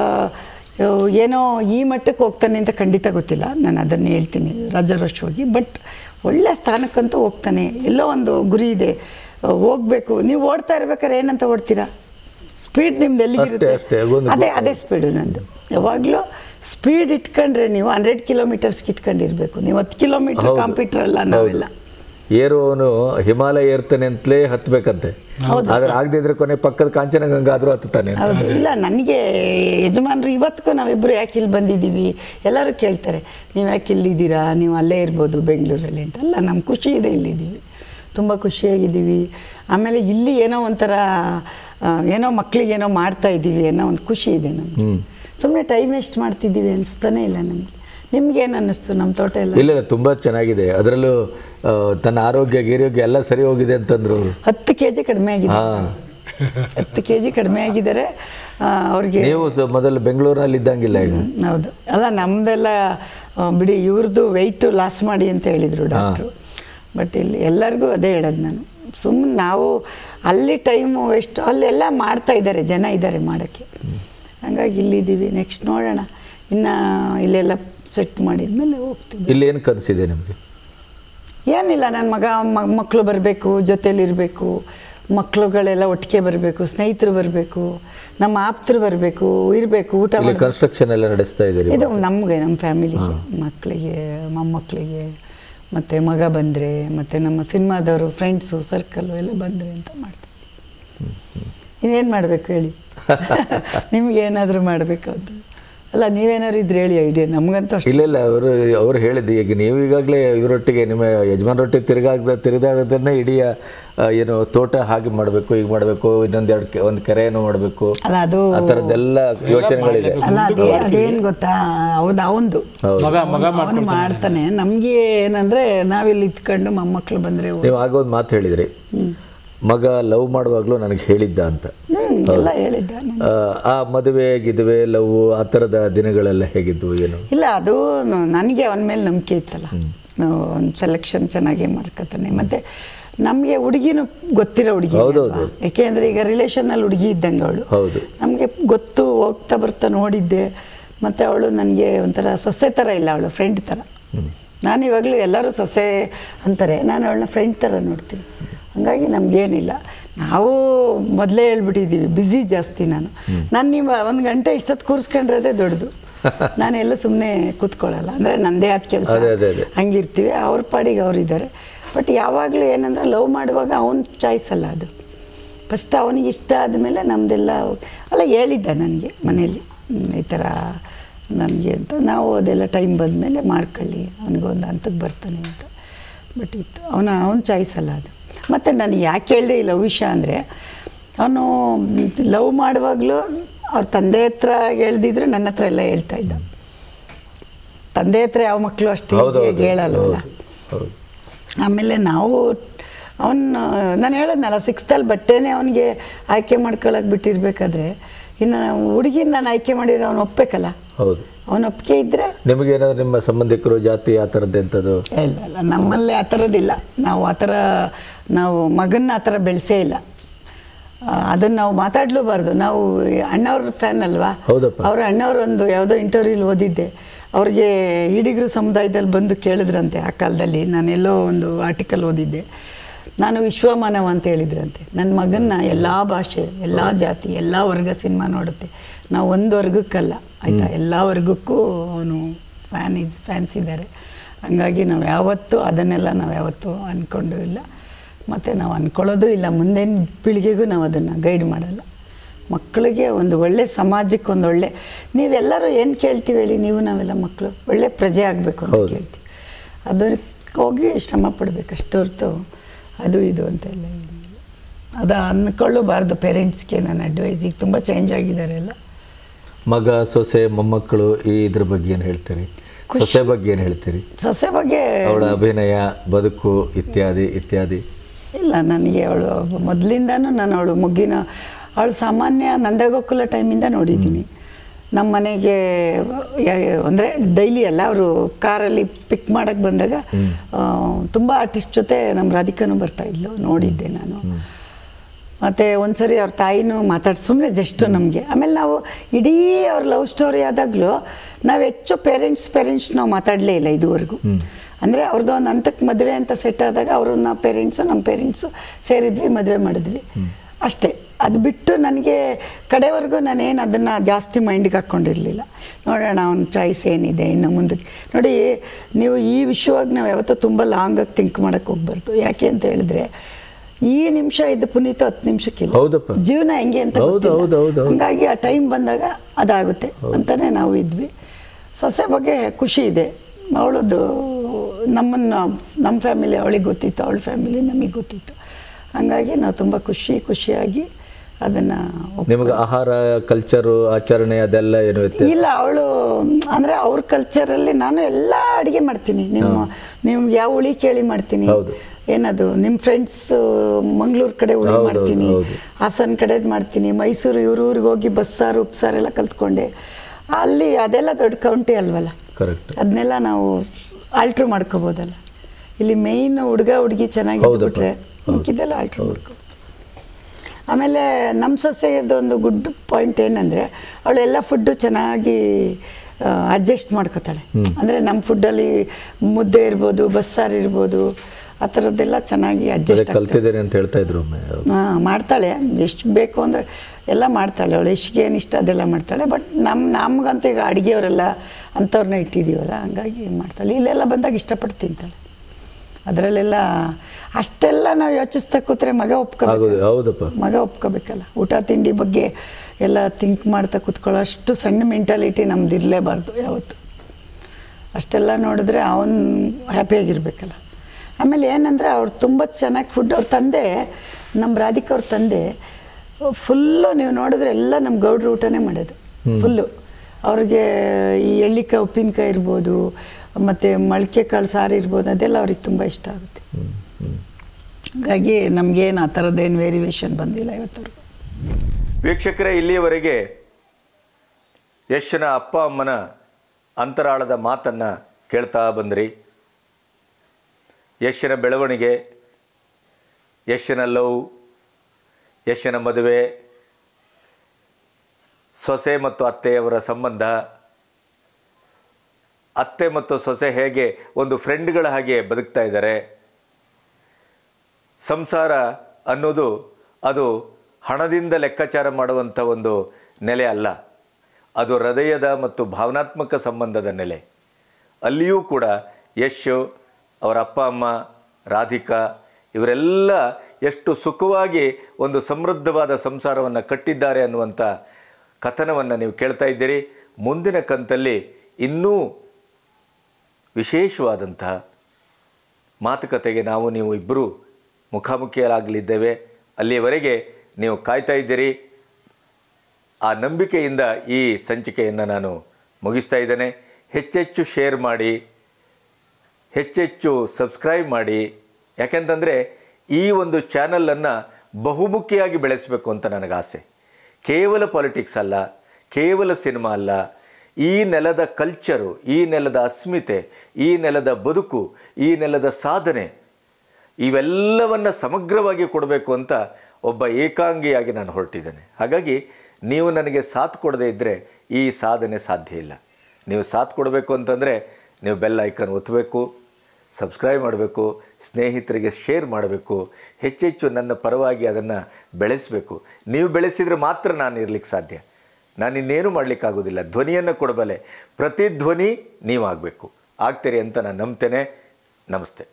ಏನೋ ಈ ಮಟ್ಟಕ್ಕೆ ಹೋಗ್ತಾನೆ ಅಂತ ಖಂಡಿತ ಗೊತ್ತಿಲ್ಲ ನಾನು ಅದನ್ನು ಹೇಳ್ತೀನಿ ರಾಜಾರೋಷವಾಗಿ ಬಟ್ ಒಳ್ಳೆ ಸ್ಥಾನಕ್ಕಂತೂ ಹೋಗ್ತಾನೆ ಎಲ್ಲೋ ಒಂದು ಗುರಿ ಇದೆ ಹೋಗಬೇಕು ನೀವು ಓಡ್ತಾ ಇರ್ಬೇಕಾದ್ರೆ ಏನಂತ ಓಡ್ತೀರಾ ಸ್ಪೀಡ್ ನಿಮ್ದು ಎಲ್ಲಿಗಿರುತ್ತೆ ಅಷ್ಟೇ, ಒಂದು ಅದೇ ಅದೇ ಸ್ಪೀಡು ನಂದು ಯಾವಾಗಲೂ ಸ್ಪೀಡ್ ಇಟ್ಕೊಂಡ್ರೆ ನೀವು ಹಂಡ್ರೆಡ್ ಕಿಲೋಮೀಟರ್ಸ್ಗೆ ಇಟ್ಕೊಂಡಿರ್ಬೇಕು ನೀವು ಹತ್ತು ಕಿಲೋಮೀಟರ್ ಹೌದು. ಕಾಂಪಿಟರ್ ಅಲ್ಲ ನಾವೆಲ್ಲ ಏರುವವನು ಹಿಮಾಲಯ ಏರ್ತಾನೆ ಅಂತಲೇ ಹತ್ಬೇಕಂತೆ ಆದ್ರೆ ಆಗದಿದ್ರೆ ಕೊನೆ ಪಕ್ಕದ ಕಾಂಚನಗಂಗಾ ಆದ್ರೂ ಹತ್ತಾನೆ ಹೌದು ಇಲ್ಲ ನನಗೆ ಯಜಮಾನ್ರು ಇವತ್ತಿಗೂ ನಾವಿಬ್ಬರು ಯಾಕೆ ಇಲ್ಲಿ ಬಂದಿದ್ದೀವಿ ಎಲ್ಲರೂ ಕೇಳ್ತಾರೆ ನೀವು ಯಾಕೆ ಇಲ್ಲಿದ್ದೀರಾ ನೀವು ಅಲ್ಲೇ ಇರ್ಬೋದು ಬೆಂಗಳೂರಲ್ಲಿ ಅಂತ ಅಲ್ಲ ನಮ್ಮ ಖುಷಿ ಇದೆ ಇಲ್ಲಿದ್ದೀವಿ ತುಂಬ ಖುಷಿಯಾಗಿದ್ದೀವಿ ಆಮೇಲೆ ಇಲ್ಲಿ ಏನೋ ಒಂಥರ ಆ, ಏನೋ ಮಕ್ಕಳಿಗೆ ಏನೋ ಮಾಡ್ತಾ ಇದ್ದೀವಿ ಅನ್ನೋ ಒಂದು ಖುಷಿ ಇದೆ ನಮಗೆ ಸುಮ್ಮನೆ ಟೈಮ್ ವೇಸ್ಟ್ ಮಾಡ್ತಿದ್ದೀವಿ ಅನಿಸ್ತಾನೆ ಇಲ್ಲ ನಮಗೆ ನಿಮ್ಗೇನು ಅನ್ನಿಸ್ತು ನಮ್ಮ ತೋಟ ಎಲ್ಲ ಇಲ್ಲ ಇಲ್ಲ, ತುಂಬಾ ಚೆನ್ನಾಗಿದೆ ಅದರಲ್ಲೂ ಆ, ತನ್ನ ಆರೋಗ್ಯ ಗೀರೋಗ್ಯ ಎಲ್ಲ ಸರಿ ಹೋಗಿದೆ ಅಂತಂದ್ರು ಅವರು ಹತ್ತು ಕೆ ಜಿ ಕಡಿಮೆ ಆಗಿದೆ ಹಾ ಹತ್ತು ಕೆ ಜಿ ಕಡಿಮೆ ಆಗಿದ್ದಾರೆ ಆ, ಅವ್ರಿಗೆ ನೀವು ಸ- ಮೊದಲು ಬೆಂಗಳೂರಿನಲ್ಲಿ ಇದ್ದಂಗಿಲ್ಲ ಈಗ ಹೌದು ಅಲ್ಲ ನಮ್ದೆಲ್ಲ ಆ, ಬಿಡಿ ಇವ್ರದ್ದು ವೆಯ್ಟು ಲಾಸ್ ಮಾಡಿ ಅಂತ ಹೇಳಿದರು ಡಾಕ್ಟ್ರು ಬಟ್ ಇಲ್ಲಿ ಎಲ್ಲರಿಗೂ ಅದೇ ಹೇಳೋದು ನಾನು ಸುಮ್ಮನೆ ನಾವು ಅಲ್ಲಿ ಟೈಮು ವೇಸ್ಟ್ ಅಲ್ಲೆಲ್ಲ ಮಾಡ್ತಾ ಇದ್ದಾರೆ ಜನ ಇದ್ದಾರೆ ಮಾಡೋಕ್ಕೆ ಹಂಗಾಗಿ ಇಲ್ಲಿದ್ದೀವಿ ನೆಕ್ಸ್ಟ್ ನೋಡೋಣ ಇನ್ನು ಇಲ್ಲೆಲ್ಲ ಸೆಟ್ ಮಾಡಿದ್ಮೇಲೆ ಹೋಗ್ತೀವಿ ಇಲ್ಲಿ ಏನು ಕನಸಿದೆ ನಿಮಗೆ ಏನಿಲ್ಲ ನನ್ನ ಮಗ ಮಕ್ಕಳು ಬರಬೇಕು ಜೊತೇಲಿರಬೇಕು ಮಕ್ಕಳುಗಳೆಲ್ಲ ಒಟ್ಟಿಗೆ ಬರಬೇಕು ಸ್ನೇಹಿತರು ಬರಬೇಕು ನಮ್ಮ ಆಪ್ತರು ಬರಬೇಕು ಇರಬೇಕು ಊಟ ಇಲ್ಲಿ ಮಾಡ್ಬೇಕು. ಕನ್ಸ್ಟ್ರಕ್ಷನ್ ಎಲ್ಲ ನಡೆಸ್ತಾ ಇದ್ದೀರಿ ಇದು ನಮಗೆ ನಮ್ಮ ಫ್ಯಾಮಿಲಿಗೆ ಮಕ್ಕಳಿಗೆ ಮೊಮ್ಮಕ್ಕಳಿಗೆ ಮತ್ತು ಮಗ ಬಂದರೆ ಮತ್ತು ನಮ್ಮ ಸಿನಿಮಾದವರು ಫ್ರೆಂಡ್ಸು ಸರ್ಕಲ್ಲು ಎಲ್ಲ ಬಂದರೆ ಅಂತ ಮಾಡ್ತೀವಿ ಇನ್ನೇನು ಮಾಡಬೇಕು ಹೇಳಿ ನಿಮ್ಗೆ ಏನಾದರೂ ಮಾಡಬೇಕು ಅಂತ ಅಲ್ಲ ನೀವೇನಾದ್ರು ಇದ್ರೆ ಹೇಳಿ ಐಡಿಯಾ ನಮಗಂತೂ ಅಷ್ಟು ಇಲ್ಲ ಇಲ್ಲ ಅವರು ಅವ್ರು ಹೇಳಿದ್ದು ಈಗ ನೀವು ಈಗಾಗಲೇ ಇವರೊಟ್ಟಿಗೆ ನಿಮ್ಮ ಯಜಮಾನರೊಟ್ಟಿಗೆ ತಿರುಗಾಗ್ದ ತಿರುಗಾಡೋದನ್ನೇ ಇಡೀ ಆ, ಏನು ತೋಟ ಹಾಗೆ ಮಾಡಬೇಕು ಈಗ ಮಾಡಬೇಕು ಇನ್ನೊಂದು ಎರಡು ಒಂದು ಕೆರೆಯನ್ನು ಮಾಡಬೇಕು ಅಲ್ಲ ಅದು ಆ ಥರದ್ದೆಲ್ಲ ಯೋಚನೆಗಳಿದೆ ಅಲ್ಲ ಅದೇ ಅದೇನು ಗೊತ್ತಾ ಹೌದು ಅವಂದು ಮಗ ಮಗ ಅವನು ಮಾಡ್ತಾನೆ ನಮಗೆ ಏನಂದರೆ ನಾವಿಲ್ಲಿ ಇತ್ಕೊಂಡು ಮೊಮ್ಮಕ್ಕಳು ಬಂದರೆ ನೀವು ಆಗ ಒಂದು ಮಾತು ಹೇಳಿದ್ರಿ ಮಗ ಲವ್ ಮಾಡುವಾಗಲೂ ನನಗೆ ಹೇಳಿದ್ದ ಅಂತ ಎಲ್ಲ ಹೇಳಿದ್ದ ನಾನು. ಆ, ಆ ಮದುವೆ ಗಿದುವೆ ಲವ್ ಆ ಥರದ ದಿನಗಳೆಲ್ಲ ಹೇಗಿದ್ವು ಏನು ಇಲ್ಲ ಅದು ನ- ನನಗೆ ಅವನ ಮೇಲೆ ನಂಬಿಕೆ ಇತ್ತಲ್ಲ ಒಂದು ಸೆಲೆಕ್ಷನ್ ಚೆನ್ನಾಗಿ ಮಾಡ್ಕೊತಾನೆ ಮತ್ತು ನಮಗೆ ಹುಡುಗಿನೂ ಗೊತ್ತಿರೋ ಹುಡುಗಿ ಹೌದೌದು. ಯಾಕೆಂದರೆ ಈಗ ರಿಲೇಷನಲ್ಲಿ ಹುಡುಗಿ ಇದ್ದಂಗೆ ಅವಳು ಹೌದು ನಮಗೆ ಗೊತ್ತು ಹೋಗ್ತಾ ಬರ್ತಾ ನೋಡಿದ್ದೆ ಮತ್ತು ಅವಳು ನನಗೆ ಒಂಥರ ಸೊಸೆ ಥರ ಇಲ್ಲ ಅವಳು ಫ್ರೆಂಡ್ ಥರ ನಾನು ಇವಾಗಲೂ ಎಲ್ಲರೂ ಸೊಸೆ ಅಂತಾರೆ ನಾನು ಅವಳನ್ನ ಫ್ರೆಂಡ್ ಥರ ನೋಡ್ತೀನಿ ಹಂಗಾಗಿ ನಮಗೇನಿಲ್ಲ ನಾವು ಮೊದಲೇ ಹೇಳ್ಬಿಟ್ಟಿದ್ದೀವಿ ಬ್ಯುಸಿ ಜಾಸ್ತಿ ನಾನು ನಾನು ನೀವು ಒಂದು ಗಂಟೆ ಇಷ್ಟೊತ್ತು ಕೂರಿಸ್ಕೊಂಡಿರೋದೇ ದೊಡ್ಡದು ನಾನೆಲ್ಲ ಸುಮ್ಮನೆ ಕೂತ್ಕೊಳ್ಳಲ್ಲ ಅಂದರೆ ನನ್ನದೇ ಆದ ಕೆಲಸ ಅದೇ, ಅದೇ, ಅದೇ. ಹಂಗಿರ್ತೀವಿ ಅವ್ರ ಪಾಡಿಗೆ ಅವರಿದ್ದಾರೆ ಬಟ್ ಯಾವಾಗಲೂ ಏನಂದ್ರೆ ಲವ್ ಮಾಡುವಾಗ ಅವನ ಚಾಯ್ಸ್ ಅಲ್ಲ ಅದು ಫಸ್ಟ್ ಅವನಿಗೆ ಇಷ್ಟ ಆದಮೇಲೆ ನಮ್ಮದೆಲ್ಲ ಅಲ್ಲ ಹೇಳಿದ್ದ ನನಗೆ ಮನೇಲಿ ಹ್ಮ್, ಈ ಥರ ನನಗೆ ಅಂತ ನಾವು ಅದೆಲ್ಲ ಟೈಮ್ ಬಂದಮೇಲೆ ಮಾಡ್ಕೊಳ್ಳಿ ಅವನಿಗೊಂದು ಹಂತಕ್ಕೆ ಬರ್ತಾನೆ ಅಂತ ಬಟ್ ಇತ್ತು ಅವನ ಅವನ ಚಾಯ್ಸ್ ಅಲ್ಲ ಅದು ಮತ್ತು ನಾನು ಯಾಕೆ ಹೇಳಿದೆ ಈ ಲವ್ ವಿಷಯ ಅಂದರೆ ಅವನು ಲವ್ ಮಾಡುವಾಗಲೂ ಅವ್ರ ತಂದೆ ಹತ್ರ ಹೇಳ್ದಿದ್ರೆ ನನ್ನ ಹತ್ರ ಎಲ್ಲ ಹೇಳ್ತಾ ಇದ್ದ ತಂದೆ ಹತ್ರ ಯಾವ ಮಕ್ಕಳು ಅಷ್ಟು ಹೌದು, easy ಆಗಿ ಹೌದು, ಹೇಳಲ್ವಲ್ಲ ಹೌದು ಆಮೇಲೆ ನಾವು ಅವನು ನಾನು ಹೇಳಿದ್ನಲ್ಲ ಸಿಕ್ಸ್ತಲ್ಲಿ ಬಟ್ಟೆನೇ ಅವನಿಗೆ ಆಯ್ಕೆ ಮಾಡ್ಕೊಳಕ್ಕೆ ಬಿಟ್ಟಿರ್ಬೇಕಾದ್ರೆ ಇನ್ನು ಹುಡುಗಿನ ನಾನು ಆಯ್ಕೆ ಮಾಡಿದ್ರೆ ಅವನು ಒಪ್ಪಬೇಕಲ್ಲ ಹೌದು ಅವನ ಒಪ್ಪಿಗೆ ಇದ್ದರೆ ನಿಮಗೇನಾದ್ರು ನಿಮ್ಮ ಸಂಬಂಧಿಕರು ಜಾತಿ ಆ ಥರದ್ದು ಎಂಥದ್ದು ಇಲ್ಲ ಇಲ್ಲ ನಮ್ಮಲ್ಲಿ ಆ ಥರದ್ದಿಲ್ಲ ನಾವು ಆ ಥರ ನಾವು ಮಗನ್ನ ಆ ಥರ ಬೆಳೆಸೇ ಇಲ್ಲ ಅದನ್ನು ನಾವು ಮಾತಾಡಲೂಬಾರ್ದು ನಾವು ಅಣ್ಣವ್ರ ಫ್ಯಾನ್ ಅಲ್ವಾ ಹೌದಪ್ಪ. ಅವ್ರ ಅಣ್ಣವ್ರ ಒಂದು ಯಾವುದೋ ಇಂಟರ್ವ್ಯೂಲಿ ಓದಿದ್ದೆ ಅವ್ರಿಗೆ ಈಡಿಗರು ಸಮುದಾಯದಲ್ಲಿ ಬಂದು ಕೇಳಿದ್ರಂತೆ ಆ ಕಾಲದಲ್ಲಿ ನಾನೆಲ್ಲೋ ಒಂದು ಆರ್ಟಿಕಲ್ ಓದಿದ್ದೆ ನಾನು ವಿಶ್ವಮಾನವ ಅಂತ ಹೇಳಿದ್ರಂತೆ ನನ್ನ ಮಗನ್ನ ಎಲ್ಲ ಭಾಷೆ ಎಲ್ಲ ಜಾತಿ ಎಲ್ಲ ವರ್ಗ ಸಿನಿಮಾ ನೋಡುತ್ತೆ ನಾವು ಒಂದು ವರ್ಗಕ್ಕಲ್ಲ ಆಯಿತಾ ಎಲ್ಲ ವರ್ಗಕ್ಕೂ ಅವನು ಫ್ಯಾನ್ ಇದ್ ಫ್ಯಾನ್ಸ್ ಇದ್ದಾರೆ ಹಂಗಾಗಿ ನಾವು ಯಾವತ್ತೂ ಅದನ್ನೆಲ್ಲ ನಾವು ಯಾವತ್ತೂ ಅಂದ್ಕೊಂಡು ಇಲ್ಲ ಮತ್ತು ನಾವು ಅಂದ್ಕೊಳ್ಳೋದು ಇಲ್ಲ ಮುಂದಿನ ಪೀಳಿಗೆಗೂ ನಾವು ಅದನ್ನು ಗೈಡ್ ಮಾಡಲ್ಲ ಮಕ್ಕಳಿಗೆ ಒಂದು ಒಳ್ಳೆ ಸಮಾಜಕ್ಕೆ ಒಂದು ಒಳ್ಳೆ ನೀವೆಲ್ಲರೂ ಏನು ಕೇಳ್ತೀವಿ ಹೇಳಿ ನೀವು ನಾವೆಲ್ಲ ಮಕ್ಕಳು ಒಳ್ಳೆ ಪ್ರಜೆ ಆಗಬೇಕು ಅಂತ ಹೌದು. ಕೇಳ್ತೀವಿ ಅದಕ್ಕೆ ಹೋಗಿ ಶ್ರಮ ಪಡಬೇಕು ಅಷ್ಟು ಹೊರ್ತು ಅದು ಇದು ಅಂತ ಎಲ್ಲ ಏನಿಲ್ಲ. ಅದು ಅಂದ್ಕೊಳ್ಳಬಾರ್ದು ಪೇರೆಂಟ್ಸ್ಗೆ ನನ್ನ ಅಡ್ವೈಸ್ ಈಗ ತುಂಬ ಚೇಂಜ್ ಆಗಿದ್ದಾರೆ ಎಲ್ಲ ಮಗ ಸೊಸೆ ಮೊಮ್ಮಕ್ಕಳು ಈ ಇದ್ರ ಬಗ್ಗೆ ಏನು ಹೇಳ್ತೀರಿ ಸೊಸೆ ಬಗ್ಗೆ ಏನು ಹೇಳ್ತೀರಿ ಸೊಸೆ ಬಗ್ಗೆ ಅವಳ ಅಭಿನಯ ಬದುಕು ಇತ್ಯಾದಿ ಇತ್ಯಾದಿ ಇಲ್ಲ ನನಗೆ ಅವಳು ಮೊದಲಿಂದನೂ ನಾನು ಅವಳು ಮುಗ್ಗಿನ ಅವಳು ಸಾಮಾನ್ಯ ನಂದಗೋಕುಲ ಟೈಮಿಂದ ನೋಡಿದ್ದೀನಿ ನಮ್ಮ ಮನೆಗೆ ಅಂದರೆ ಡೈಲಿ ಅಲ್ಲ ಅವರು ಕಾರಲ್ಲಿ ಪಿಕ್ ಮಾಡೋಕ್ಕೆ ಬಂದಾಗ ತುಂಬ ಆರ್ಟಿಸ್ಟ್ ಜೊತೆ ನಮ್ಮ ರಾಧಿಕಾನು ಬರ್ತಾಯಿದ್ಲು ನೋಡಿದ್ದೆ ನಾನು ಮತ್ತು ಒಂದ್ಸರಿ ಅವ್ರ ತಾಯಿನೂ ಮಾತಾಡಿ ಸುಮ್ಮನೆ ಜಸ್ಟು ನಮಗೆ ಆಮೇಲೆ ನಾವು ಇಡೀ ಅವ್ರ ಲವ್ ಸ್ಟೋರಿ ಆದಾಗಲೂ ನಾವು ಹೆಚ್ಚು ಪೇರೆಂಟ್ಸ್ ಪೇರೆಂಟ್ಸ್ ನಾವು ಮಾತಾಡಲೇ ಇಲ್ಲ ಇದುವರೆಗೂ ಅಂದರೆ ಅವ್ರದ್ದು ಒಂದು ಹಂತಕ್ಕೆ ಮದುವೆ ಅಂತ ಸೆಟ್ ಆದಾಗ ಅವ್ರನ್ನ ಪೇರೆಂಟ್ಸು ನಮ್ಮ ಪೇರೆಂಟ್ಸು ಸೇರಿದ್ವಿ ಮದುವೆ ಮಾಡಿದ್ವಿ ಅಷ್ಟೇ ಅದು ಬಿಟ್ಟು ನನಗೆ ಕಡೆವರೆಗೂ ನಾನೇನು ಅದನ್ನು ಜಾಸ್ತಿ ಮೈಂಡಿಗೆ ಹಾಕ್ಕೊಂಡಿರಲಿಲ್ಲ ನೋಡೋಣ ಅವ್ನ ಚಾಯ್ಸ್ ಏನಿದೆ ಇನ್ನು ಮುಂದಕ್ಕೆ ನೋಡಿ ನೀವು ಈ ವಿಷಯವಾಗಿ ನಾವು ಯಾವತ್ತೂ ತುಂಬ ಲಾಂಗಾಗಿ ಥಿಂಕ್ ಮಾಡೋಕ್ಕೆ ಹೋಗ್ಬಾರ್ದು ಯಾಕೆ ಅಂತ ಹೇಳಿದ್ರೆ ಈ ನಿಮಿಷ ಇದು ಪುನೀತ ಹತ್ತು ನಿಮಿಷಕ್ಕಿಲ್ಲ ಹೌದಪ್ಪ. ಜೀವನ ಹೆಂಗೆ ಅಂತ ಹೌದು, ಗೊತ್ತಿಲ್ಲ. ಹೌದು, ಹೌದು, ಹೌದು. ಹಂಗಾಗಿ ಆ ಟೈಮ್ ಬಂದಾಗ ಅದಾಗುತ್ತೆ ಅಂತಲೇ ನಾವು ಇದ್ವಿ ಸೊಸೆ ಬಗ್ಗೆ ಖುಷಿ ಇದೆ ಅವಳದು ನಮ್ಮನ್ನು ನಮ್ಮ ಫ್ಯಾಮಿಲಿ ಅವಳಿಗೆ ಗೊತ್ತಿತ್ತು ಅವಳ ಫ್ಯಾಮಿಲಿ ನಮಗೆ ಗೊತ್ತಿತ್ತು ಹಂಗಾಗಿ ನಾವು ತುಂಬ ಖುಷಿ ಖುಷಿಯಾಗಿ ಅದನ್ನು ನಿಮಗೆ ಆಹಾರ ಕಲ್ಚರು ಆಚರಣೆ ಅದೆಲ್ಲ ಏನು ವ್ಯತ್ಯಾಸ ಇಲ್ಲ ಅವಳು ಅಂದರೆ ಅವ್ರ ಕಲ್ಚರಲ್ಲಿ ನಾನು ಎಲ್ಲ ಅಡುಗೆ ಮಾಡ್ತೀನಿ ನಿಮ್ಮ ನಿಮ್ಗೆ ಯಾವ ಹುಳಿ ಕೇಳಿ ಮಾಡ್ತೀನಿ ಹೌದು. ಏನದು ನಿಮ್ಮ ಫ್ರೆಂಡ್ಸ್ ಮಂಗಳೂರು ಕಡೆ ಹುಳಿ ಹೌದು, ಮಾಡ್ತೀನಿ ಹೌದು. ಹಾಸನ ಕಡೆದು ಮಾಡ್ತೀನಿ ಮೈಸೂರು ಇವ್ರ ಊರಿಗೆ ಹೋಗಿ ಬಸ್ಸಾರು ಉಪ್ಸಾರು ಎಲ್ಲ ಕಲ್ತ್ಕೊಂಡೆ ಅಲ್ಲಿ ಅದೆಲ್ಲ ದೊಡ್ಡ ಕೌಂಟಿ ಅಲ್ವಲ್ಲ ಕರೆಕ್ಟ್ ಅದನ್ನೆಲ್ಲ ನಾವು ಆಲ್ಟ್ರ್ ಮಾಡ್ಕೋಬೋದಲ್ಲ ಇಲ್ಲಿ ಮೇಯ್ನ್ ಹುಡುಗ ಹುಡುಗಿ ಚೆನ್ನಾಗಿ ಹೌದಪ್ಪ. ಬಿಟ್ರೆ ಮಿಕ್ಕಿದ್ದೆಲ್ಲ ಆಲ್ಟ್ರ್ ಮಾಡ್ಕೋ ಆಮೇಲೆ ನಮ್ಮ ಸೊಸೆಯದು ಒಂದು ಗುಡ್ ಪಾಯಿಂಟ್ ಏನಂದರೆ ಅವಳೆಲ್ಲ ಫುಡ್ಡು ಚೆನ್ನಾಗಿ ಅಡ್ಜಸ್ಟ್ ಮಾಡ್ಕೋತಾಳೆ ಅಂದರೆ ನಮ್ಮ ಫುಡ್ಡಲ್ಲಿ ಮುದ್ದೆ ಇರ್ಬೋದು ಬಸ್ಸಾರು ಇರ್ಬೋದು ಆ ಥರದ್ದೆಲ್ಲ ಚೆನ್ನಾಗಿ ಅದೇ ಅಡ್ಜಸ್ಟ್ ಕಲ್ತಿದ್ದೇನೆ ಅಂತ ಹೇಳ್ತಾ ಇದ್ರು ಒಮ್ಮೆ ಹೌದು. ಹಾಂ ಮಾಡ್ತಾಳೆ ಎಷ್ಟು ಬೇಕು ಅಂದರೆ ಎಲ್ಲ ಮಾಡ್ತಾಳೆ ಅವಳು ಎಷ್ಟಿಗೆ ಏನು ಇಷ್ಟ ಅದೆಲ್ಲ ಮಾಡ್ತಾಳೆ ಬಟ್ ನಮ್ಮ ನಮ್ಗಂತೂ ಈಗ ಅಡುಗೆಯವರೆಲ್ಲ ಅಂಥವ್ರನ್ನ ಇಟ್ಟಿದ್ದೀವಲ್ಲ ಹಂಗಾಗಿ ಮಾಡ್ತಾಳೆ ಇಲ್ಲೆಲ್ಲ ಬಂದಾಗ ಇಷ್ಟಪಟ್ಟು ತಿಂತಾಳೆ ಅದರಲ್ಲೆಲ್ಲ ಅಷ್ಟೆಲ್ಲ ನಾವು ಯೋಚಿಸ್ತಾ ಕೂತ್ರೆ ಮಗ ಒಪ್ಕೋಬೇಕು ಆಗೋದು ಹೌದಪ್ಪ ಮಗ ಒಪ್ಕೋಬೇಕಲ್ಲ ಊಟ ತಿಂಡಿ ಬಗ್ಗೆ ಎಲ್ಲ ಥಿಂಕ್ ಮಾಡ್ತಾ ಕೂತ್ಕೊಳ್ಳೋ ಅಷ್ಟು ಸಣ್ಣ ಮೆಂಟಾಲಿಟಿ ನಮ್ದು ಇರಲೇಬಾರ್ದು ಯಾವತ್ತು ಅಷ್ಟೆಲ್ಲ ನೋಡಿದ್ರೆ ಅವನು ಹ್ಯಾಪಿಯಾಗಿರ್ಬೇಕಲ್ಲ ಆಮೇಲೆ ಏನಂದರೆ ಅವ್ರು ತುಂಬ ಚೆನ್ನಾಗಿ ಫುಡ್ ಅವ್ರ ತಂದೆ ನಮ್ಮ ರಾಧಿಕಾ ಅವ್ರ ತಂದೆ ಫುಲ್ಲು ನೀವು ನೋಡಿದ್ರೆ ಎಲ್ಲ ನಮ್ಮ ಗೌಡ್ರ ಊಟನೇ ಮಾಡೋದು ಫುಲ್ಲು ಅವ್ರಿಗೆ ಈ ಎಳ್ಳಿಕಾಯಿ ಉಪ್ಪಿನಕಾಯಿ ಇರ್ಬೋದು ಮತ್ತು ಮೊಳಕೆ ಕಾಳು ಸಾರು ಇರ್ಬೋದು ಅದೆಲ್ಲ ಅವ್ರಿಗೆ ತುಂಬ ಇಷ್ಟ ಆಗುತ್ತೆ ಹಾಗಾಗಿ ನಮಗೇನು ಆ ಥರದ್ದೇನು ವೇರಿಯೇಷನ್ ಬಂದಿಲ್ಲ ಇವತ್ತವರೆಗೂ ವೀಕ್ಷಕರೇ ಇಲ್ಲಿಯವರೆಗೆ ಯಶನ ಅಪ್ಪ ಅಮ್ಮನ ಅಂತರಾಳದ ಮಾತನ್ನು ಕೇಳ್ತಾ ಬಂದ್ರಿ ಯಶನ ಬೆಳವಣಿಗೆ ಯಶನ ಲವ್ ಯಶನ ಮದುವೆ ಸೊಸೆ ಮತ್ತು ಅತ್ತೆಯವರ ಸಂಬಂಧ ಅತ್ತೆ ಮತ್ತು ಸೊಸೆ ಹೇಗೆ ಒಂದು ಫ್ರೆಂಡ್ಗಳ ಹಾಗೆ ಬದುಕ್ತಾ ಇದ್ದಾರೆ ಸಂಸಾರ ಅನ್ನೋದು ಅದು ಹಣದಿಂದ ಲೆಕ್ಕಾಚಾರ ಮಾಡುವಂಥ ಒಂದು ನೆಲೆ ಅಲ್ಲ ಅದು ಹೃದಯದ ಮತ್ತು ಭಾವನಾತ್ಮಕ ಸಂಬಂಧದ ನೆಲೆ ಅಲ್ಲಿಯೂ ಕೂಡ ಯಶು ಅವರ ಅಪ್ಪ ಅಮ್ಮ ರಾಧಿಕಾ ಇವರೆಲ್ಲ ಎಷ್ಟು ಸುಖವಾಗಿ ಒಂದು ಸಮೃದ್ಧವಾದ ಸಂಸಾರವನ್ನು ಕಟ್ಟಿದ್ದಾರೆ ಅನ್ನುವಂಥ ಕಥನವನ್ನು ನೀವು ಕೇಳ್ತಾ ಇದ್ದೀರಿ ಮುಂದಿನ ಕಂತಲ್ಲಿ ಇನ್ನೂ ವಿಶೇಷವಾದಂತಹ ಮಾತುಕತೆಗೆ ನಾವು ನೀವು ಇಬ್ಬರು ಮುಖಾಮುಖಿಯಾಗಲಿದ್ದೇವೆ ಅಲ್ಲಿಯವರೆಗೆ ನೀವು ಕಾಯ್ತಾ ಇದ್ದೀರಿ ಆ ನಂಬಿಕೆಯಿಂದ ಈ ಸಂಚಿಕೆಯನ್ನು ನಾನು ಮುಗಿಸ್ತಾ ಇದ್ದೇನೆ ಹೆಚ್ಚೆಚ್ಚು ಶೇರ್ ಮಾಡಿ ಹೆಚ್ಚೆಚ್ಚು ಸಬ್ಸ್ಕ್ರೈಬ್ ಮಾಡಿ ಯಾಕೆಂತಂದರೆ ಈ ಒಂದು ಚಾನಲನ್ನು ಬಹುಮುಖಿಯಾಗಿ ಬೆಳೆಸಬೇಕು ಅಂತ ನನಗೆ ಆಸೆ ಕೇವಲ ಪಾಲಿಟಿಕ್ಸ್ ಅಲ್ಲ ಕೇವಲ ಸಿನಿಮಾ ಅಲ್ಲ ಈ ನೆಲದ ಕಲ್ಚರು ಈ ನೆಲದ ಅಸ್ಮಿತೆ ಈ ನೆಲದ ಬದುಕು ಈ ನೆಲದ ಸಾಧನೆ ಇವೆಲ್ಲವನ್ನು ಸಮಗ್ರವಾಗಿ ಕೊಡಬೇಕು ಅಂತ ಒಬ್ಬ ಏಕಾಂಗಿಯಾಗಿ ನಾನು ಹೊರಟಿದ್ದೇನೆ ಹಾಗಾಗಿ ನೀವು ನನಗೆ ಸಾಥ್ ಕೊಡದೇ ಇದ್ದರೆ ಈ ಸಾಧನೆ ಸಾಧ್ಯ ಇಲ್ಲ ನೀವು ಸಾಥ್ ಕೊಡಬೇಕು ಅಂತಂದರೆ ನೀವು ಬೆಲ್ ಐಕನ್ ಒತ್ತಬೇಕು ಸಬ್ಸ್ಕ್ರೈಬ್ ಮಾಡಬೇಕು ಸ್ನೇಹಿತರಿಗೆ ಶೇರ್ ಮಾಡಬೇಕು ಹೆಚ್ಚೆಚ್ಚು ನನ್ನ ಪರವಾಗಿ ಅದನ್ನು ಬೆಳೆಸಬೇಕು ನೀವು ಬೆಳೆಸಿದರೆ ಮಾತ್ರ ನಾನು ಇರ್ಲಿಕ್ಕೆ ಸಾಧ್ಯ ನಾನು ಇನ್ನೇನು ಮಾಡಲಿಕ್ಕಾಗೋದಿಲ್ಲ ಧ್ವನಿಯನ್ನು ಕೊಡಬಲ್ಲೆ ಪ್ರತಿಧ್ವನಿ ನೀವಾಗಬೇಕು ಆಗ್ತೀರಿ ಅಂತ ನಾನು ನಂಬ್ತೇನೆ ನಮಸ್ತೆ